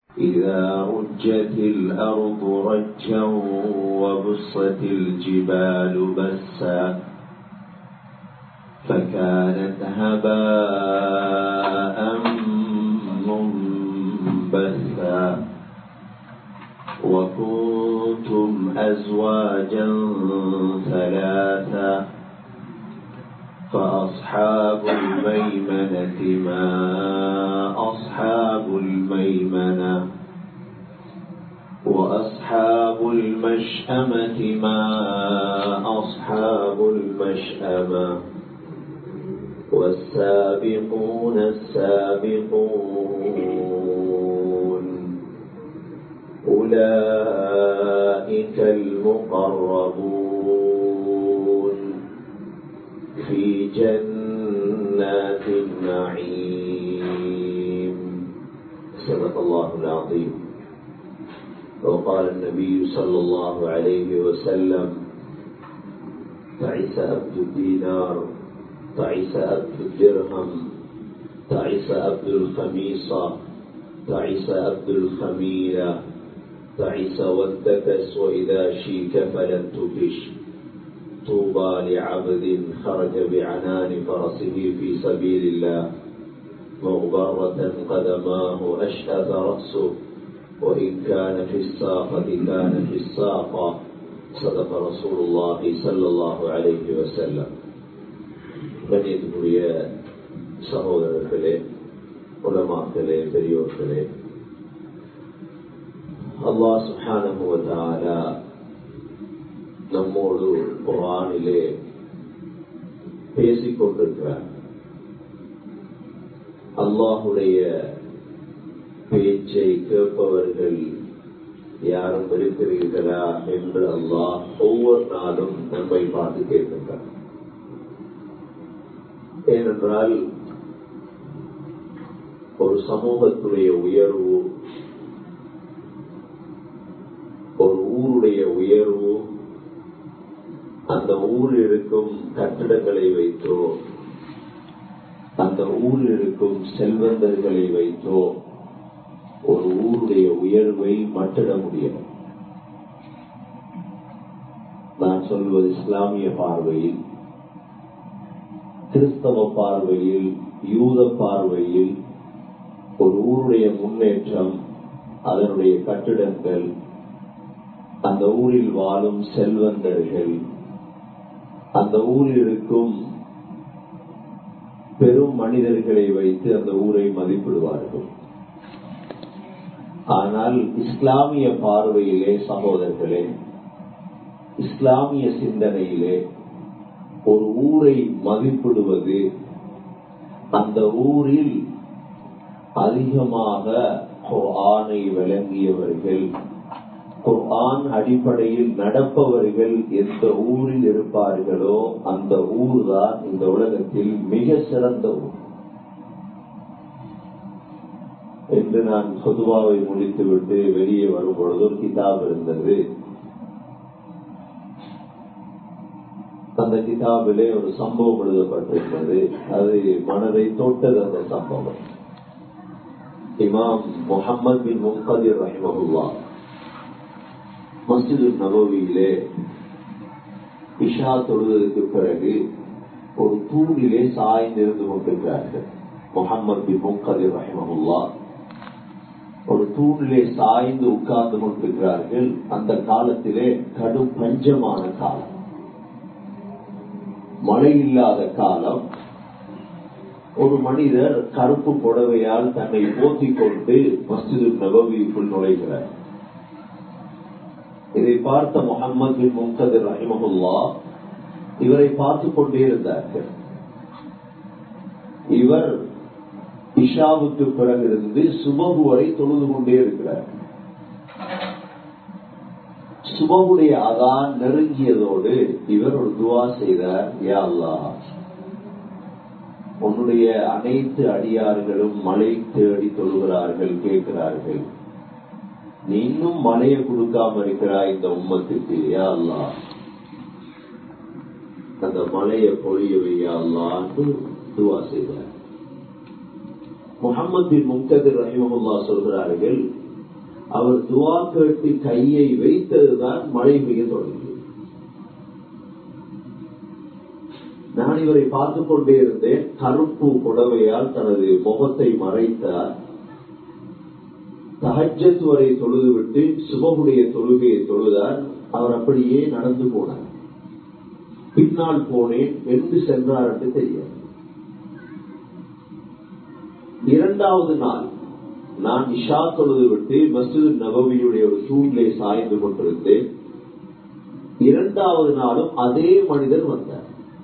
إذا رجت الأرض رجا وبصت الجبال بسا فكانت هباء منبثا وكنتم أزواجا ثلاثا فأصحاب الميمنة ما أصحاب الميمنة وأصحاب المشأمة ما أصحاب المشأمة والسابقون السابقون أولئك المقربون في جنات النعيم صدق الله العظيم وقال النبي صلى الله عليه وسلم تعس عبد الدينار تعس عبد الدرهم تعس عبد الخميصة تعس عبد الخميلة تعس وانتكس وإذا شيك فلن تكش طوبى لعبد خرج بعنان فرسه في سبيل الله مغبرة قدماه أشهد رأسه وإن كان في الساقة كان في الساقة صدق رسول الله صلى الله عليه وسلم கண்ணியத்துக்குரிய சகோதரர்களே உலமாக்களே பெரியோர்களே அல்லா சுஹானுவதால நம்மோடு குரானிலே பேசிக் கொண்டிருக்கிறார் அல்லாஹுடைய பேச்சை கேட்பவர்கள் யாரும் இருக்கிறீர்களா என்று அல்லாஹ் ஒவ்வொரு நாளும் நம்மை பார்த்து கேட்கின்றார் ஏனென்றால் ஒரு சமூகத்துடைய உயர்வு ஒரு ஊருடைய உயர்வு அந்த ஊரில் இருக்கும் கட்டிடங்களை வைத்தோ அந்த ஊரில் இருக்கும் செல்வந்தர்களை வைத்தோ ஒரு ஊருடைய உயர்வை மட்டிட முடியும் நான் சொல்வது இஸ்லாமிய பார்வையில் கிறிஸ்தவ பார்வையில் யூத பார்வையில் ஒரு ஊருடைய முன்னேற்றம் அதனுடைய கட்டிடங்கள் அந்த ஊரில் வாழும் செல்வந்தர்கள் அந்த ஊரில் இருக்கும் பெரும் மனிதர்களை வைத்து அந்த ஊரை மதிப்பிடுவார்கள் ஆனால் இஸ்லாமிய பார்வையிலே சகோதரர்களே இஸ்லாமிய சிந்தனையிலே ஒரு ஊரை மதிப்பிடுவது அந்த ஊரில் அதிகமாக ஆணை விளங்கியவர்கள் குர்ஆன் அடிப்படையில் நடப்பவர்கள் எந்த ஊரில் இருப்பார்களோ அந்த ஊர் தான் இந்த உலகத்தில் மிக சிறந்த ஊர் என்று நான் சொதுவாவை முடித்துவிட்டு வெளியே வரும் பொழுது ஒரு கிதாப் இருந்தது அந்த கிதாபிலே ஒரு சம்பவம் எழுதப்பட்டிருந்தது அது மனதை தொட்டது அந்த சம்பவம் இமாம் முகமது பின் முகதிர் ரஹிமகுல்லா மஸ்ஜிது நபவியிலே இஷா தொழுவதற்கு பிறகு ஒரு தூணிலே சாய்ந்திருந்து கொண்டிருக்கிறார்கள் முகமது பின் முகதிர் ரஹிமகுல்லா ஒரு தூணிலே சாய்ந்து உட்கார்ந்து கொண்டிருக்கிறார்கள் அந்த காலத்திலே கடும் பஞ்சமான காலம் மழை இல்லாத காலம் ஒரு மனிதர் கருப்பு புடவையால் தன்னை போத்திக் கொண்டு மஸ்ஜிது நபவிக்குள் நுழைகிறார் இதை பார்த்த முகமது பின் முகதிர் ரஹிமகுல்லா இவரை பார்த்து கொண்டே இருந்தார்கள் இவர் இஷாவுக்கு பிறகு இருந்து சுபகு வரை தொழுது கொண்டே இருக்கிறார் சுபகுடைய அதான் நெருங்கியதோடு இவர் ஒரு துவா செய்தார் யா அல்லா உன்னுடைய அனைத்து அடியார்களும் மழை தேடி தொழுகிறார்கள் கேட்கிறார்கள் நீ இன்னும் மழையை கொடுக்காம இருக்கிறாய் இந்த உம்மத்துக்கு யா அல்லா அந்த மழையை பொழியவை யா அல்லான்னு துவா செய்தார் முகமது பின் முக்ததிர் ரஹிமஹுல்லா சொல்கிறார்கள் அவர் துவா கேட்டு கையை வைத்ததுதான் மழை பெய்ய தொடங்கியது நான் இவரை பார்த்து கொண்டே இருந்தேன் கருப்பு புடவையால் தனது முகத்தை மறைத்தார் தஹஜத் வரை தொழுதுவிட்டு சுபகுடைய தொழுகையை தொழுதார் அவர் அப்படியே நடந்து போனார் பின்னால் போனேன் என்று சென்றார் என்று தெரியாது இரண்டாவது நாள் நான் இஷா தொழுது விட்டு மசூத் நபவியுடைய ஒரு தூண்லே சாய்ந்து கொண்டிருந்தேன் இரண்டாவது நாளும் அதே மனிதர் வந்தார்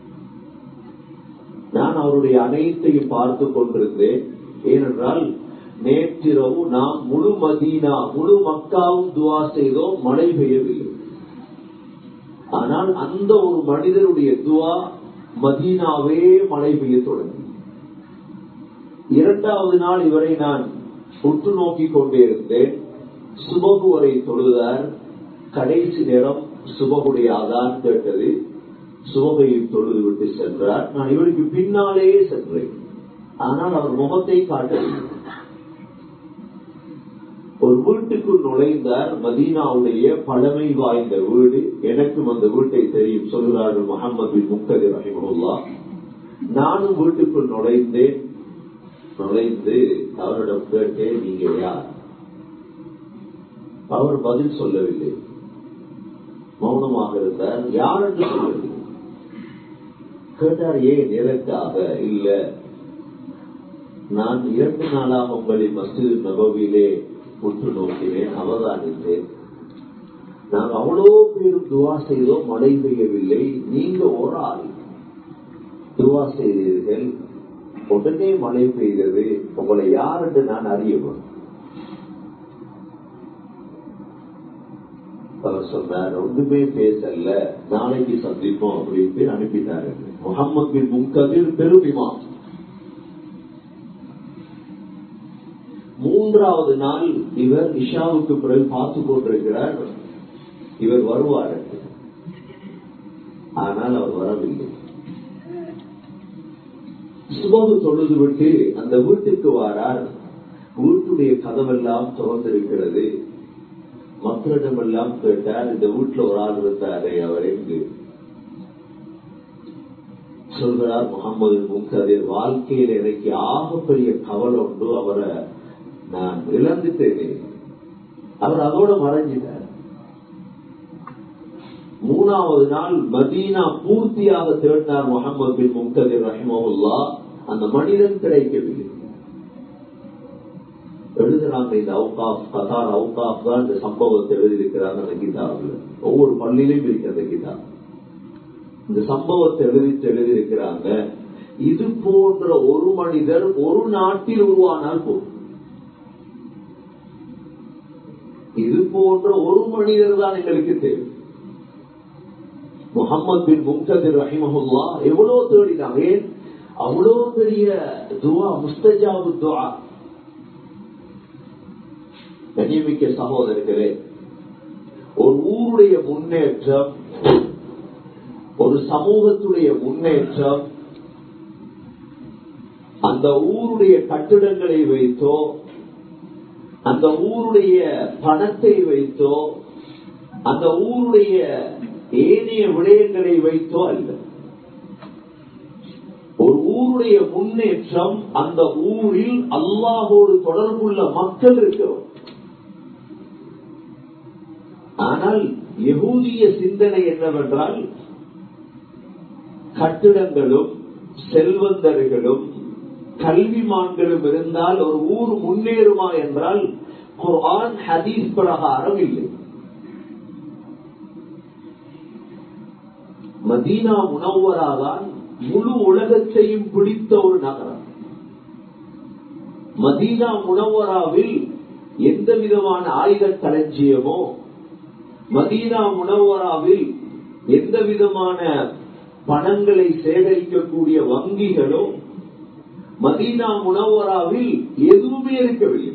நான் அவருடைய அனைத்தையும் பார்த்து கொண்டிருந்தேன் ஏனென்றால் நேற்றிரவு நாம் முழு மதீனா முழு மக்காவும் துவா செய்தோம் மழை பெய்யவில்லை ஆனால் அந்த ஒரு மனிதருடைய துவா மதீனாவே மழை பெய்ய தொடங்கி இரண்டாவது நாள் இவரை நான் உற்று நோக்கி கொண்டே இருந்தேன் சுபகு வரை தொழுதார் கடைசி நேரம் சுபகுடைய அதான் கேட்டது சுபகையில் தொழுது விட்டு சென்றார் நான் இவருக்கு பின்னாலேயே சென்றேன் ஆனால் அவர் முகத்தை காட்டவில்லை ஒரு வீட்டுக்குள் நுழைந்தார் மதீனாவுடைய பழமை வாய்ந்த வீடு எனக்கும் அந்த வீட்டை தெரியும் சொல்கிறார்கள் முகமது பின் முக்ததி ரஹிமுல்லா நானும் வீட்டுக்குள் நுழைந்தேன் நுழைந்து அவரிடம் கேட்டேன் நீங்க யார் அவர் பதில் சொல்லவில்லை மௌனமாக இருந்தார் யார் என்று சொல்லவில்லை கேட்டார் ஏன் எதற்காக இல்ல நான் இரண்டு நாளாக உங்களை மஸ்ஜித் நபவிலே உற்று நோக்கினேன் அவதானித்தேன் நாங்கள் அவ்வளோ பேரும் துவா செய்தோம் மழை பெய்யவில்லை நீங்க ஒரு ஆள் துவா செய்தீர்கள் உடனே மழை பெய்தது உங்களை யார் என்று நான் அறியவும் அவர் சொன்னார் ஒன்றுமே பேசல நாளைக்கு சந்திப்போம் அப்படின்னு அனுப்பிட்டாரு முகமது பின் முன்கதிர் பெருமிமா மூன்றாவது நாள் இவர் இஷாவுக்கு பிறகு பார்த்து கொண்டிருக்கிறார் இவர் வருவார் ஆனால் அவர் வரவில்லை சுபகு தொழுது விட்டு அந்த வீட்டுக்கு வாரார் வீட்டுடைய கதவெல்லாம் திறந்திருக்கிறது மக்களிடமெல்லாம் கேட்டார் இந்த வீட்டுல ஒரு ஆள் இருந்தாரே அவர் எங்கு சொல்கிறார் முகமது முக்ததிர் வாழ்க்கையில் எனக்கு ஆகப்பெரிய கவலை உண்டு அவரை நான் இழந்துட்டேனே அவர் அதோட மறைஞ்சிட்டார் மூணாவது நாள் மதீனா பூர்த்தியாக தேடினார் முகமது பின் முக்ததிர் ரஹிமவுல்லா அந்த மனிதன் கிடைக்கவில்லை எழுதுறாங்க இந்த அவுகாஃப் கதார் அவுகாஃப் தான் இந்த சம்பவத்தை எழுதியிருக்கிறாங்க அந்த கிதாப்ல ஒவ்வொரு பள்ளியிலும் இருக்கு அந்த கிதாப் இந்த சம்பவத்தை எழுதிட்டு எழுதியிருக்கிறாங்க இது போன்ற ஒரு மனிதர் ஒரு நாட்டில் உருவானால் போதும் இது போன்ற ஒரு மனிதர் தான் எங்களுக்கு தேவை முகமது பின் முக்ததிர் ரஹிமஹுல்லா எவ்வளவு தேடினாங்க ஏன் அவ்வளவு பெரிய துவா முஸ்தஜாபு துவா கண்ணியமிக்க சகோதரர்களே ஒரு ஊருடைய முன்னேற்றம் ஒரு சமூகத்துடைய முன்னேற்றம் அந்த ஊருடைய கட்டிடங்களை வைத்தோ அந்த ஊருடைய பணத்தை வைத்தோ அந்த ஊருடைய ஏனைய விடயங்களை வைத்தோ அல்ல ஒரு ஊருடைய முன்னேற்றம் அந்த ஊரில் அல்லாஹோடு தொடர்புள்ள மக்கள் இருக்கிறோம் ஆனால் யகூதிய சிந்தனை என்னவென்றால் கட்டிடங்களும் செல்வந்தர்களும் கல்விமான்களும் இருந்தால் ஒரு ஊர் முன்னேறுமா என்றால் குர்ஆன் ஹதீஸ் பிரகாரம் இல்லை மதீனா முனவராதான் முழு உலகத்தையும் பிடித்த ஒரு நகரம் மதீனா முனவராவில் எந்த விதமான ஆயுத களஞ்சியமோ மதீனா முனவராவில் எந்த விதமான பணங்களை சேகரிக்கக்கூடிய வங்கிகளோ மதீனா முனவராவில் எதுவுமே இருக்கவில்லை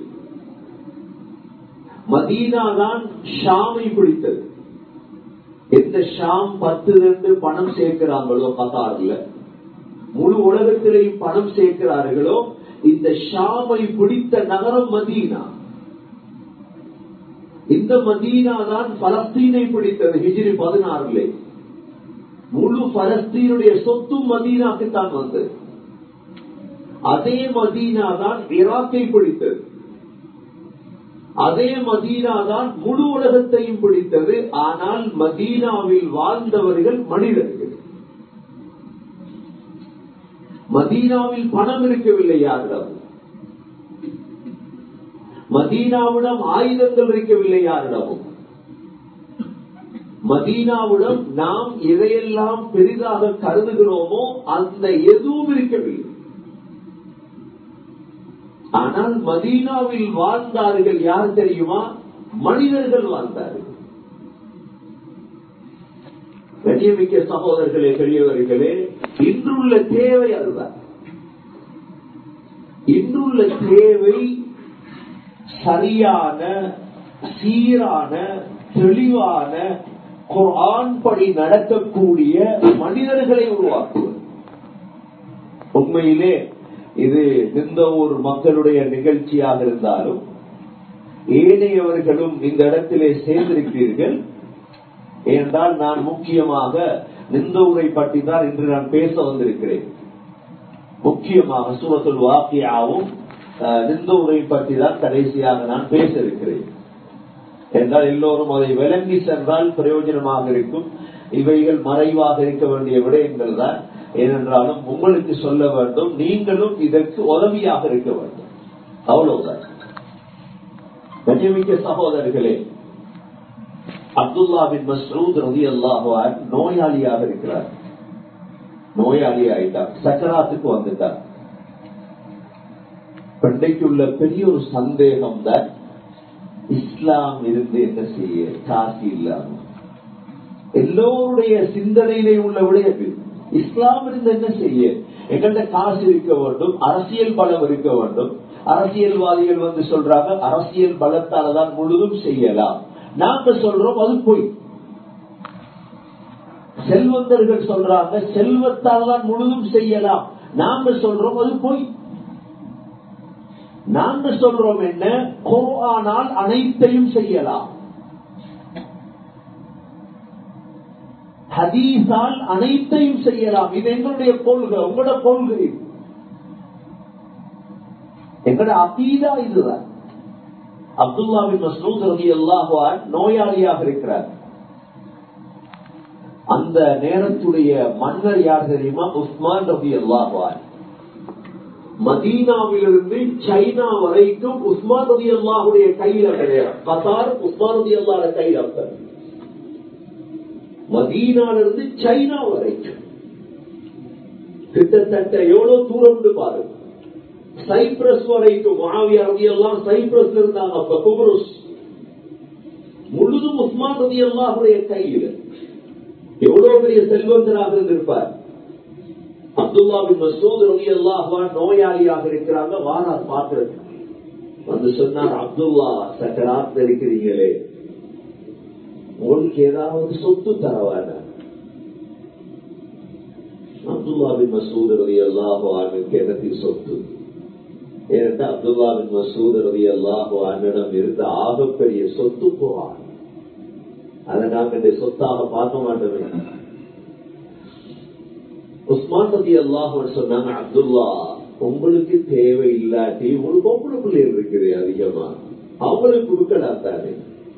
மதீனா தான் ஷாமை பிடித்தது எந்த ஷாம் பத்து ரெண்டு பணம் சேர்க்கிறாங்களோ கத்தார்ல முழு உலகத்திலேயும் பணம் சேர்க்கிறார்களோ இந்த ஷாமை பிடித்த நகரம் மதீனா இந்த மதீனா தான் பலஸ்தீனை பிடித்தது ஹிஜிரி பதினாறுல முழு பலஸ்தீனுடைய சொத்தும் மதீனாக்கு தான் வந்தது அதே மதீனா தான் ஈராக்கை பிடித்தது அதே மதீனா தான் முழு உலகத்தையும் பிடித்தது ஆனால் மதீனாவில் வாழ்ந்தவர்கள் மனிதர்கள் மதீனாவில் பணம் இருக்கவில்லை யாரிடம் மதீனாவிடம் ஆயுதங்கள் இருக்கவில்லை யாரிடமும் மதீனாவிடம் நாம் எதையெல்லாம் பெரிதாக கருதுகிறோமோ அந்த எதுவும் இருக்கவில்லை ஆனால் மதீனாவில் வாழ்ந்தார்கள் யார் தெரியுமா மனிதர்கள் வாழ்ந்தார்கள் கண்ணியமிக்க சகோதரர்களே பெரியவர்களே இன்றுள்ள தேவை அதுதான் இன்றுள்ள தேவை சரியான சீரான தெளிவான குரான் படி நடக்கக்கூடிய மனிதர்களை உருவாக்குவது உண்மையிலே இது எந்த ஒரு மக்களுடைய நிகழ்ச்சியாக இருந்தாலும் ஏனையவர்களும் இந்த இடத்திலே சேர்ந்திருக்கிறீர்கள் ஏனென்றால் நான் முக்கியமாக நிந்தூரை பற்றி தான் இன்று நான் பேச வந்திருக்கிறேன் முக்கியமாக சூரத்துல் வாக்கியாவும் நிந்தூரை பற்றி தான் கடைசியாக நான் பேச இருக்கிறேன் என்றால் எல்லோரும் அதை விளங்கி சென்றால் பிரயோஜனமாக இருக்கும் இவைகள் மறைவாக இருக்க வேண்டிய விடயங்கள் தான் ஏனென்றாலும் உங்களுக்கு சொல்ல வேண்டும் நீங்களும் இதற்கு உதவியாக இருக்க வேண்டும் அவ்வளவுதான் கண்ணியமிக்க சகோதரர்களே அப்துல்லா பின் மஸ்ரூத் ரதி அல்லாஹான் நோயாளியாக இருக்கிறார் நோயாளி ஆயிட்டார் சக்கராத்துக்கு வந்துட்டார் பெண்டைக்குள்ள பெரிய ஒரு சந்தேகம் தான் இஸ்லாம் இருந்து என்ன செய்ய காசு இல்லாம எல்லோருடைய சிந்தனையிலே உள்ள விடயம் இஸ்லாம் இருந்து என்ன செய்ய எங்கள்கிட்ட காசு இருக்க வேண்டும் அரசியல் பலம் இருக்க வேண்டும் அரசியல்வாதிகள் வந்து சொல்றாங்க அரசியல் பலத்தால தான் முழுதும் செய்யலாம் நாங்க சொல்றோம் அது பொய் செல்வந்தர்கள் சொல்றாங்க செல்வத்தால் தான் முழுதும் செய்யலாம் நாங்க சொல்றோம் அது பொய் நாங்க சொல்றோம் என்ன குர்ஆனால் அனைத்தையும் செய்யலாம் ஹதீஸால் அனைத்தையும் செய்யலாம் இது எங்களுடைய கொள்கை உங்களோட கொள்கை எங்களோட அகீதா இதுதான் அப்துல்லாவின் மசூத் ரவி அல்லாஹான் நோயாளியாக இருக்கிறார் அந்த நேரத்துடைய மன்னர் யார் தெரியுமா உஸ்மான் ரபி அல்லாஹான் மதீனாவிலிருந்து சைனா வரைக்கும் உஸ்மான் ரபி அல்லாஹுடைய கையில கிடையாது கத்தார் உஸ்மான் ரபி அல்லாத கையில் அப்பர் மதீனாலிருந்து சைனா வரைக்கும் கிட்டத்தட்ட எவ்வளவு தூரம் பாருங்க சைப்ரஸ் வரைக்கும் மாவியா ரவி எல்லாம் சைப்ரஸ்ல இருந்தாங்க அப்ப குபுருஸ் முழுதும் உஸ்மான் ரவி அல்லாஹுடைய கையில் எவ்வளவு பெரிய செல்வந்தராக இருந்திருப்பார் அப்துல்லா பின் மசூத் ரவி அல்லாஹான் நோயாளியாக இருக்கிறாங்க வாரார் பாக்குறது வந்து சொன்னார் அப்துல்லா சக்கராத் இருக்கிறீங்களே உங்களுக்கு ஏதாவது சொத்து தரவான அப்துல்லா பின் மசூத் ரவி அல்லாஹானுக்கு என்னத்தில் சொத்து ஏனென்றா அப்துல்லா பின் மசூத் ரவி அல்லாஹு அண்ணனிடம் இருந்த ஆகப்பெரிய சொத்து போவார் அதை நாங்க இந்த சொத்தாக பார்க்க மாட்டோமே உஸ்மான் ரதி அல்லாஹ் சொன்னாங்க அப்துல்லா உங்களுக்கு தேவை இல்லாட்டி உங்களுக்கு பொம்பளை பிள்ளைகள் இருக்குது அதிகமா அவங்களுக்கு கொடுக்கலாம் தானே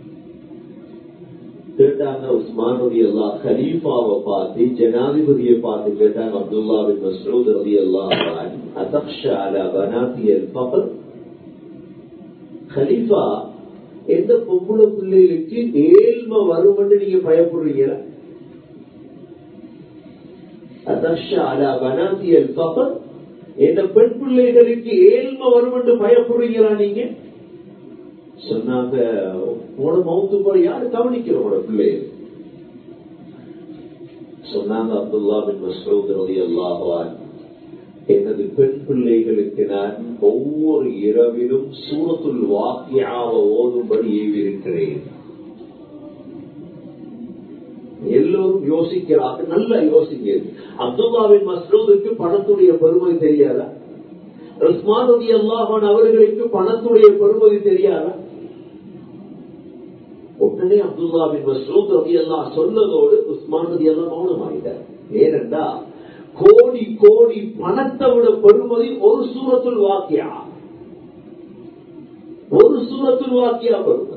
கேட்டாங்க உஸ்மான் ரதி அல்லா கலீஃபாவை பார்த்து ஜனாதிபதியை பார்த்து கேட்டாங்க அப்துல்லா பின் மஸ்ரூத் ரதி அல்லாஹ் அசக்ஷா அலா பனாத்தியல் ஃபக்ர் கலீஃபா எந்த பொம்பளை பிள்ளைகளுக்கு ஏழ்மை வரும்னு நீங்க பயப்படுறீங்களா அசக்ஷா அலா பனாத்தியல் ஃபக்ர் எந்த பெண் பிள்ளைகளுக்கு ஏழ்மை வரும் என்று பயப்படுறீங்களா நீங்க சொன்னாங்க உங்களோட மௌத்து போல யாரு கவனிக்கிற உங்களோட பிள்ளைகள் சொன்னாங்க அப்துல்லா பின் மஸ்ரூத் ரதி அல்லாஹான் எனது பெண் பிள்ளைகளுக்கு நான் ஒவ்வொரு இரவிலும் சூரத்துல் வாக்கியாவ ஓதும்படி ஏவிருக்கிறேன் எல்லோரும் யோசிக்கிறார்கள் நல்லா யோசிங்க அப்துல்லாவின் மஸ்ரூதுக்கு பணத்துடைய பெருமை தெரியாதா உஸ்மான் ரதி அல்லாஹான் அவர்களுக்கு பணத்துடைய பெருமதி தெரியாதா உடனே அப்துல்லா பின் மசூத் ரவி எல்லாம் சொன்னதோடு உஸ்மான் ரவி எல்லாம் மௌனமாயிட்டார் ஏனென்றா கோடி கோடி பணத்தை விட பெறுமதி ஒரு சூரத்துள் வாக்கியா ஒரு சூரத்துள் வாக்கியா பெறுமதி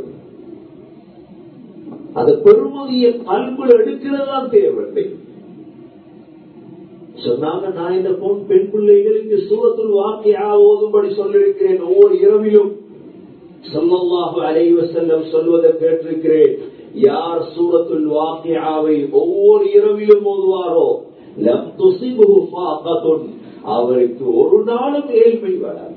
அந்த பெருமதியை கல்புல எடுக்கிறதா தேவையில்லை சொன்னாங்க நான் இந்த பொன் பெண் பிள்ளைகளுக்கு சூரத்துள் வாக்கியா ஓதும்படி சொல்லியிருக்கிறேன் ஒவ்வொரு இரவிலும் சொல்லல்லாஹு அலைவ செல்லம் சொல்வதை கேட்டிருக்கிறேன் யார் சூரத்துல் வாக்கியாவை ஒவ்வொரு இரவிலும் ஓதுவாரோ லம் துசிபுஹு ஃபாகத்துன் அவருக்கு ஒரு நாளும் ஏழ்மை வராது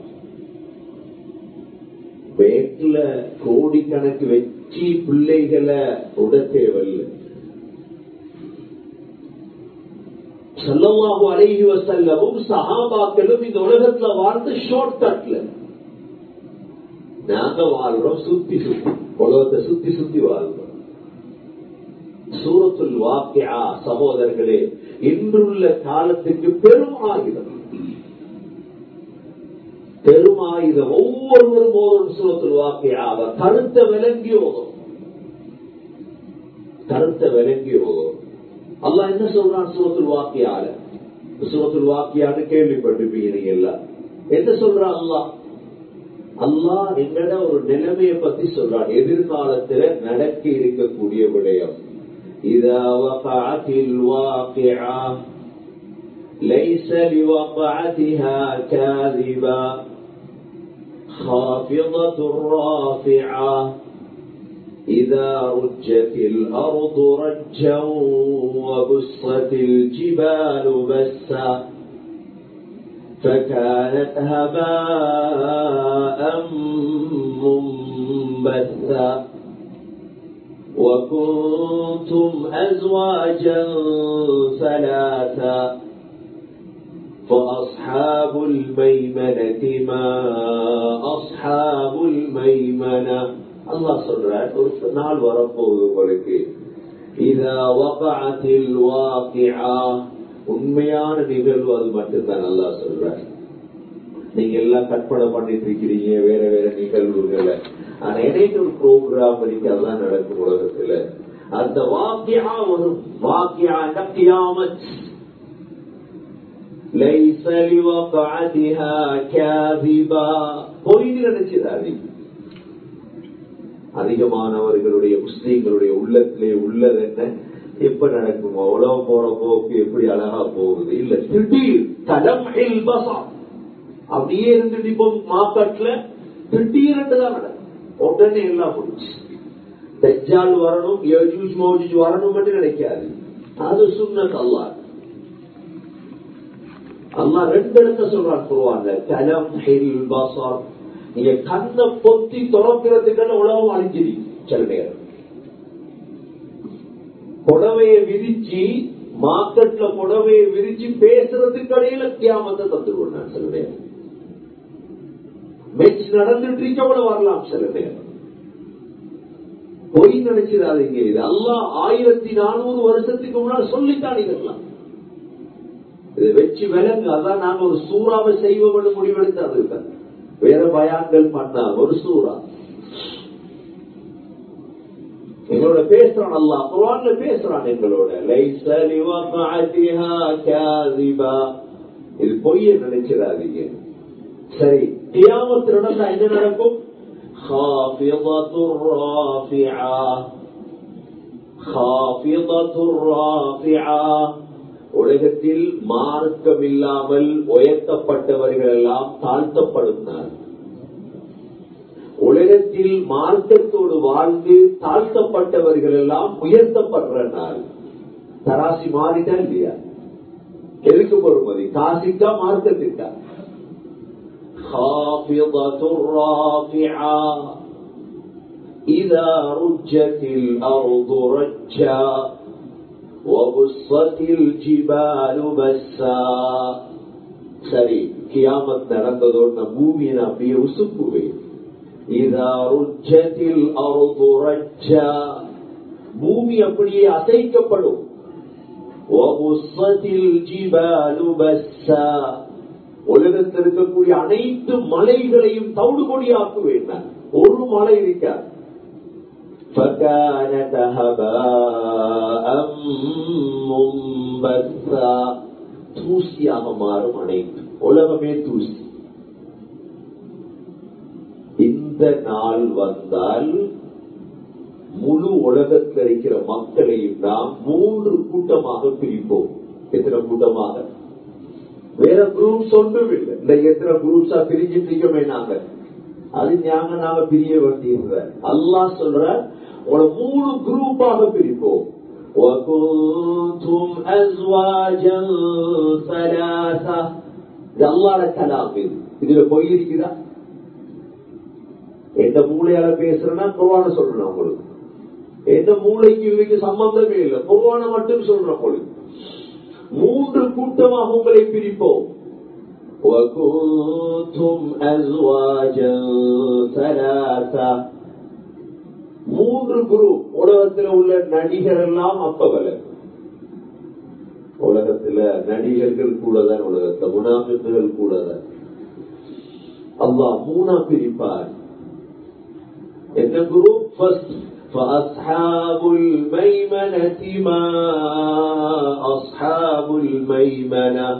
பேங்க்ல கோடிக்கணக்கு வச்சு பிள்ளைகளை உட தேவையில்லை சல்லல்லாஹு அலைஹி வஸல்லமும் சஹாபாக்களும் இந்த உலகத்துல வாழ்ந்து ஷார்ட் கட்ல நாங்க வாழ்றோம் சுத்தி சுத்தி உலகத்தை சுத்தி சுத்தி வாழ்றோம் சூரத்துல் வாக்கியா சகோதரர்களே இன்றுள்ள காலத்துக்கு பெரும் ஆயுதம் பெரும் ஆயுதம் ஒவ்வொருவரும் ஓதும் சூரத்துல் வாக்கியாவ கருத்த விளங்கி ஓதும் கருத்த விளங்கி ஓதும் அல்லா என்ன சொல்றான் சூரத்துல் வாக்கியால சூரத்துல் வாக்கியான்னு கேள்விப்பட்டிருப்பீங்க நீங்க எல்லாம் என்ன சொல்றான் அல்லா அல்லா எங்கட ஒரு நிலைமையை பத்தி சொல்றான் எதிர்காலத்துல நடக்க இருக்கக்கூடிய விடயம் إذا وقعت الواقعة ليس لوقعتها كاذبة خافضة رافعة إذا رجت الأرض رجا وبست الجبال بسا فكانت هباء منبثا وكنتم أزواجا ثلاثا فأصحاب الميمنة ما أصحاب الميمنة الله சொல்றார் ஒரு நாள் வரப்போகுது உங்களுக்கு இதா வகாத்தில் வாக்கியா உண்மையான நிகழ்வு அது மட்டும்தான் நல்லா சொல்றார் நீங்க எல்லாம் கற்பனை பண்ணிட்டு இருக்கிறீங்க வேற வேற நிகழ்வுகளை ஆனா இடையில ஒரு ப்ரோக்ராம் வரைக்கும் அதெல்லாம் நடக்கும் உலகத்துல அந்த வாக்கியா வரும் வாக்கியா கியாமத் ليس لوقعتها كاذبا பொய் நினைச்சிடாதீங்க அதிகமானவர்களுடைய முஸ்லீம்களுடைய உள்ளத்திலே உள்ளது என்ன எப்ப நடக்குமோ உலகம் போற போக்கு எப்படி அழகா போகுது இல்ல திடீர் தடம் பசம் அப்படியே இருந்துட்டு இப்போ மார்க்கெட்ல திடீர்னு தான் நடக்கும் உடனே எல்லாம் முடிச்சு தஜ்ஜால் வரணும் யஜூஜ் மௌஜூஜ் வரணும் மட்டும் நினைக்காது அது சுண்ணத் அல்லாஹ் அல்லாஹ் ரெண்டு இடத்த சொல்றான் குருவான்ல கலம் ஹில் பசார் நீங்க கண்ணை பொத்தி துறக்கிறதுக்கான உலகம் அழிஞ்சிருக்கும் சில நேரம் புடவைய விரிச்சு மார்க்கெட்ல புடவைய விரிச்சு பேசுறதுக்கு இடையில தியாமத்தை தந்துருவோம் நான் சில நேரம் மெச் நடந்துட்டு இருக்க கூட வரலாம் சில நேரம் பொய் நினைச்சிடாதீங்க இது அல்லாஹ் ஆயிரத்தி நானூறு வருஷத்துக்கு முன்னால் சொல்லித்தான் இதெல்லாம் இதை வச்சு விலங்கு அதான் நாங்க ஒரு சூறாவை செய்வோம்னு முடிவெடுத்து அது வேற பயான்கள் பண்ணா ஒரு சூறா எங்களோட பேசுறான் அல்லா குரான்ல பேசுறான் எங்களோட லைசலி வகாதிஹா காதிபா இது பொய்ய நினைச்சிடாதீங்க சரி கியாமத்து நடந்தா என்ன நடக்கும் خافضة رافعة خافضة رافعة உலகத்தில் மார்க்கம் இல்லாமல் உயர்த்தப்பட்டவர்கள் எல்லாம் தாழ்த்தப்படுகிறார் உலகத்தில் மார்க்கத்தோடு வாழ்ந்து தாழ்த்தப்பட்டவர்கள் எல்லாம் உயர்த்தப்படுற நாள் தராசி மாறிட்டா இல்லையா எதுக்கு பொறுமதி காசிக்கா மார்க்கத்திற்கா خافضة رافعة إذا رجت الأرض رجا وبصت الجبال بسا சரி கியாமத் நடந்ததோட பூமியை நான் அப்படியே உசுப்புவேன் இதா ருஜத்தில் அருது ரஜ்ஜா பூமி அப்படியே அசைக்கப்படும் வபுஸ்ஸத்தில் ஜிபாலு பஸ்ஸா உலகத்தில் இருக்கக்கூடிய அனைத்து மலைகளையும் தவிடு கொடியாக்குவேன் நான் ஒரு மலை இருக்காது فكانت هباء منبثا தூசியாக மாறும் அனைத்து உலகமே தூசி இந்த நாள் வந்தால் முழு உலகத்தில் இருக்கிற மக்களையும் நாம் மூன்று கூட்டமாக பிரிப்போம் எத்தனை கூட்டமாக வேற குரூப்ஸ் ஒன்றும் இல்லை இந்த எத்தனை குரூப்ஸா பிரிஞ்சிட்டு இருக்கோமே நாங்க அது ஞாங்க நாங்க பிரிய வேண்டியது அல்லாஹ் சொல்ற உன மூணு குரூப்பாக பிரிப்போம் وكنتم أزواجا ثلاثة இது அல்லாட கலாம் இது இதுல பொய் இருக்குதா எந்த மூளையால பேசுறேன்னா குர்வான சொல்றேன் உங்களுக்கு எந்த மூளைக்கு இவருக்கு சம்பந்தமே இல்லை குர்வான மட்டும் சொல்றேன் உங்களுக்கு மூன்று கூட்டமாக உங்களை பிரிப்போம் وكنتم أزواجا ثلاثة மூன்று குரூப் உலகத்தில் உள்ள நடிகர் எல்லாம் அப்பவல உலகத்துல நடிகர்கள் கூடதான் உலகத்துல முனாபித்துகள் கூடதான் அல்லாஹ் மூணா பிரிப்பார் என்ன குரூப் ஃபர்ஸ்ட் فأصحاب الميمنة ما أصحاب الميمنة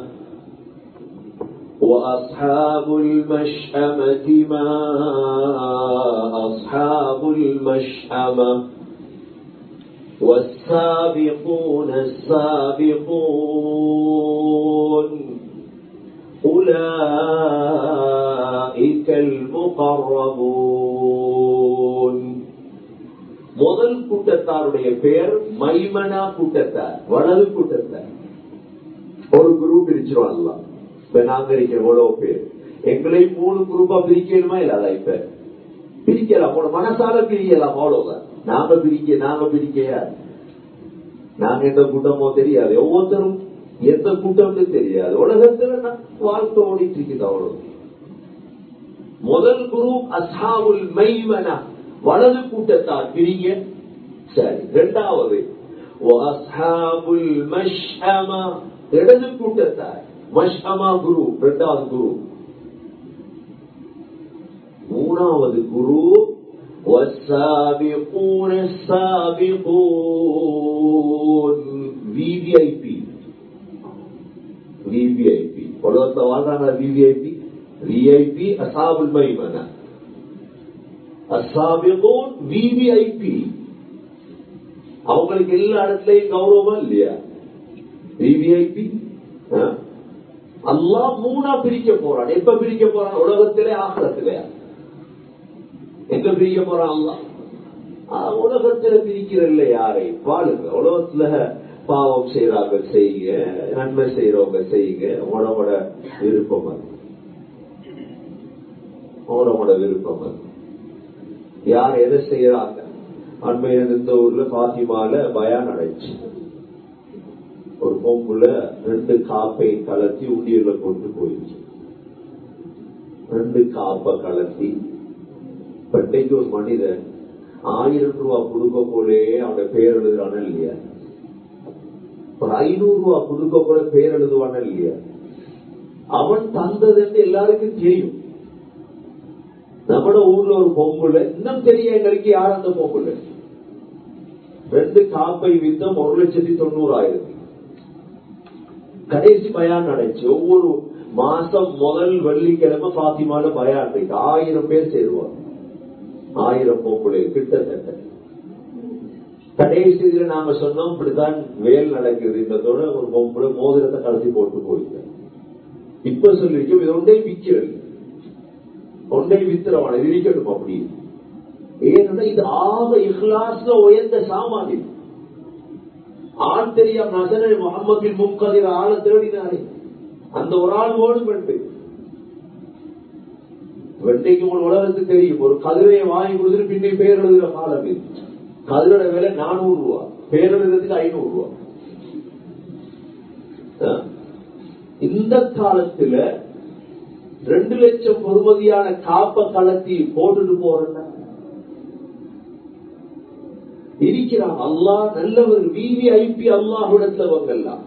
وأصحاب المشأمة ما أصحاب المشأمة والسابقون السابقون أولئك المقربون முதல் கூட்டத்தாருடைய பெயர் மைமனா கூட்டத்தார் வலது கூட்டத்தார் ஒரு குரூப் பிரிச்சிரும் அல்ல இப்ப நாங்க இருக்கிற எவ்வளவு பேர் எங்களை மூணு குரூப்பா பிரிக்கணுமா இல்லாதா இப்ப பிரிக்கலாம் உன மனசால பிரிக்கலாம் அவ்வளவுதான் நாங்க பிரிக்க நாங்க பிரிக்கையா நாங்க எந்த கூட்டமோ தெரியாது ஒவ்வொருத்தரும் எந்த கூட்டம்னு தெரியாது உலகத்துல வாழ்க்கை ஓடிட்டு இருக்குது அவ்வளவு முதல் குரூப் அசாவுல் மைமனா வலது கூட்டத்தார் பிரிங்க சரி இரண்டாவது அஸ்ஹாபுல் மஷ்அமா இடது கூட்டத்தார் மஷ்அமா குரு இரண்டாவது குரு மூணாவது குரு والسابقون السابقون VVIP VVIP உலகத்தை வாழ்றாங்க VVIP VIP அசாபுல் மைமனா அசாபிகோன் விவிஐபி அவங்களுக்கு எல்லா இடத்துலயும் கௌரவம் இல்லையா விவிஐபி அல்லா மூணா பிரிக்க போறான் எப்ப பிரிக்க போறான் உலகத்திலே ஆகலத்திலையா எங்க பிரிக்க போறான் அல்லா உலகத்துல பிரிக்கிறல்ல யாரை பாருங்க உலகத்துல பாவம் செய்யறாங்க செய்யுங்க நன்மை செய்யறவங்க செய்யுங்க உடம்போட விருப்பம் அது உடம்போட விருப்பம் அது யார் எதை செய்யறாங்க அண்மையில இருந்த ஊர்ல பாத்திமால பயான் அடைச்சு ஒரு பொம்புல ரெண்டு காப்பை கலத்தி உண்டியல கொண்டு போயிடுச்சு ரெண்டு காப்பை கலத்தி பட்டைக்கு ஒரு மனிதன் ஆயிரம் ரூபாய் கொடுக்க போலே அவன பேர் எழுதுறான இல்லையா ஒரு ஐநூறு ரூபாய் கொடுக்க போல பேர் எழுதுவான இல்லையா அவன் தந்ததுன்னு எல்லாருக்கும் தெரியும் நம்ம ஊர்ல ஒரு பொம்புல இன்னும் தெரிய எங்களுக்கு யார் அந்த பொம்புல ரெண்டு காப்பை வித்தம் ஒரு லட்சத்தி தொண்ணூறாயிரத்தி கடைசி பயான் நடந்துச்சு ஒவ்வொரு மாசம் முதல் வெள்ளிக்கிழமை பாத்திமான பயான் இருக்கு ஆயிரம் பேர் சேருவாங்க ஆயிரம் பொம்புலை கிட்டத்தட்ட கடைசி இதுல நாங்க சொன்னோம் இப்படித்தான் வேல் நடக்குது இந்த தொட ஒரு பொம்புல மோதிரத்தை கலத்தி போட்டு போயிட்டேன் இப்ப சொல்லிருக்கோம் இது ஒன்றே விக்கிறது ஒன்றை வித்திரவான விரிக்கட்டும் அப்படி ஏன்னா இது ஆக இஹ்லாஸ்ல உயர்ந்த சாமான் இது ஆள் தெரியாம நசன முகமது முன்கதிர ஆளை தேடினாரே அந்த ஒரு ஆள் ஓடு பெண்டு வெண்டைக்கு உங்களுக்கு உலகத்துக்கு தெரியும் ஒரு கதிரையை வாங்கி கொடுத்துட்டு பின்னே பேர் எழுதுற காலம் இது கதிரோட விலை நானூறு ரூபா பேர் எழுதுறதுக்கு ஐநூறு ரூபா இந்த காலத்துல ரெண்டு லட்சம் பொறுமதியான காப்ப கலத்தி போட்டுட்டு போறேன் இருக்கிறான் அல்லா நல்லவர் விவிஐபி அல்லாஹிடத்துலவங்கெல்லாம்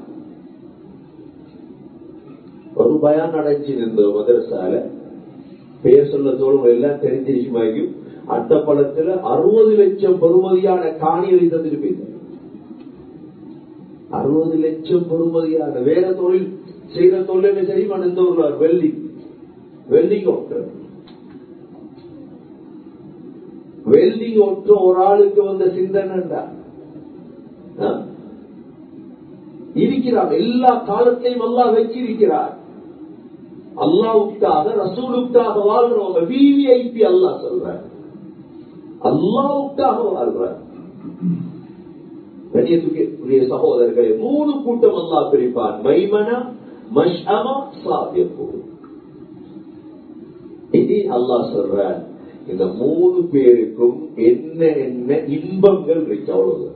ஒரு பயான் அடைஞ்சு நின்ற மதரசால பேர் சொல்ல தோழும் எல்லாம் தெரிஞ்சிருக்குமாயும் அந்த படத்துல அறுபது லட்சம் பெறுமதியான காணிகளை தந்திருப்பீங்க அறுபது லட்சம் பெறுமதியான வேற தொழில் செய்த தொழில் சரி இந்த ஒரு வெல்டிங் வெல்டிங் ஓட்டுற வெல்டிங் ஒற்ற ஒரு ஆளுக்கு வந்த சிந்தனைண்டா இருக்கிறார் எல்லா காலத்தையும் அல்லா வச்சிருக்கிறார் அல்லாவுக்காக ரசூலுக்காக வாழ்றவங்க விவிஐபி அல்லா சொல்ற அல்லாவுக்காக வாழ்ற கண்ணியத்துக்குரிய சகோதரர்களை மூணு கூட்டம் அல்லா பிரிப்பார் மைமனா மஷ்அமா சாபியப்பூ இனி அல்லா சொல்ற இந்த மூணு பேருக்கும் என்ன என்ன இன்பங்கள் இருக்கு அவ்வளவுதான்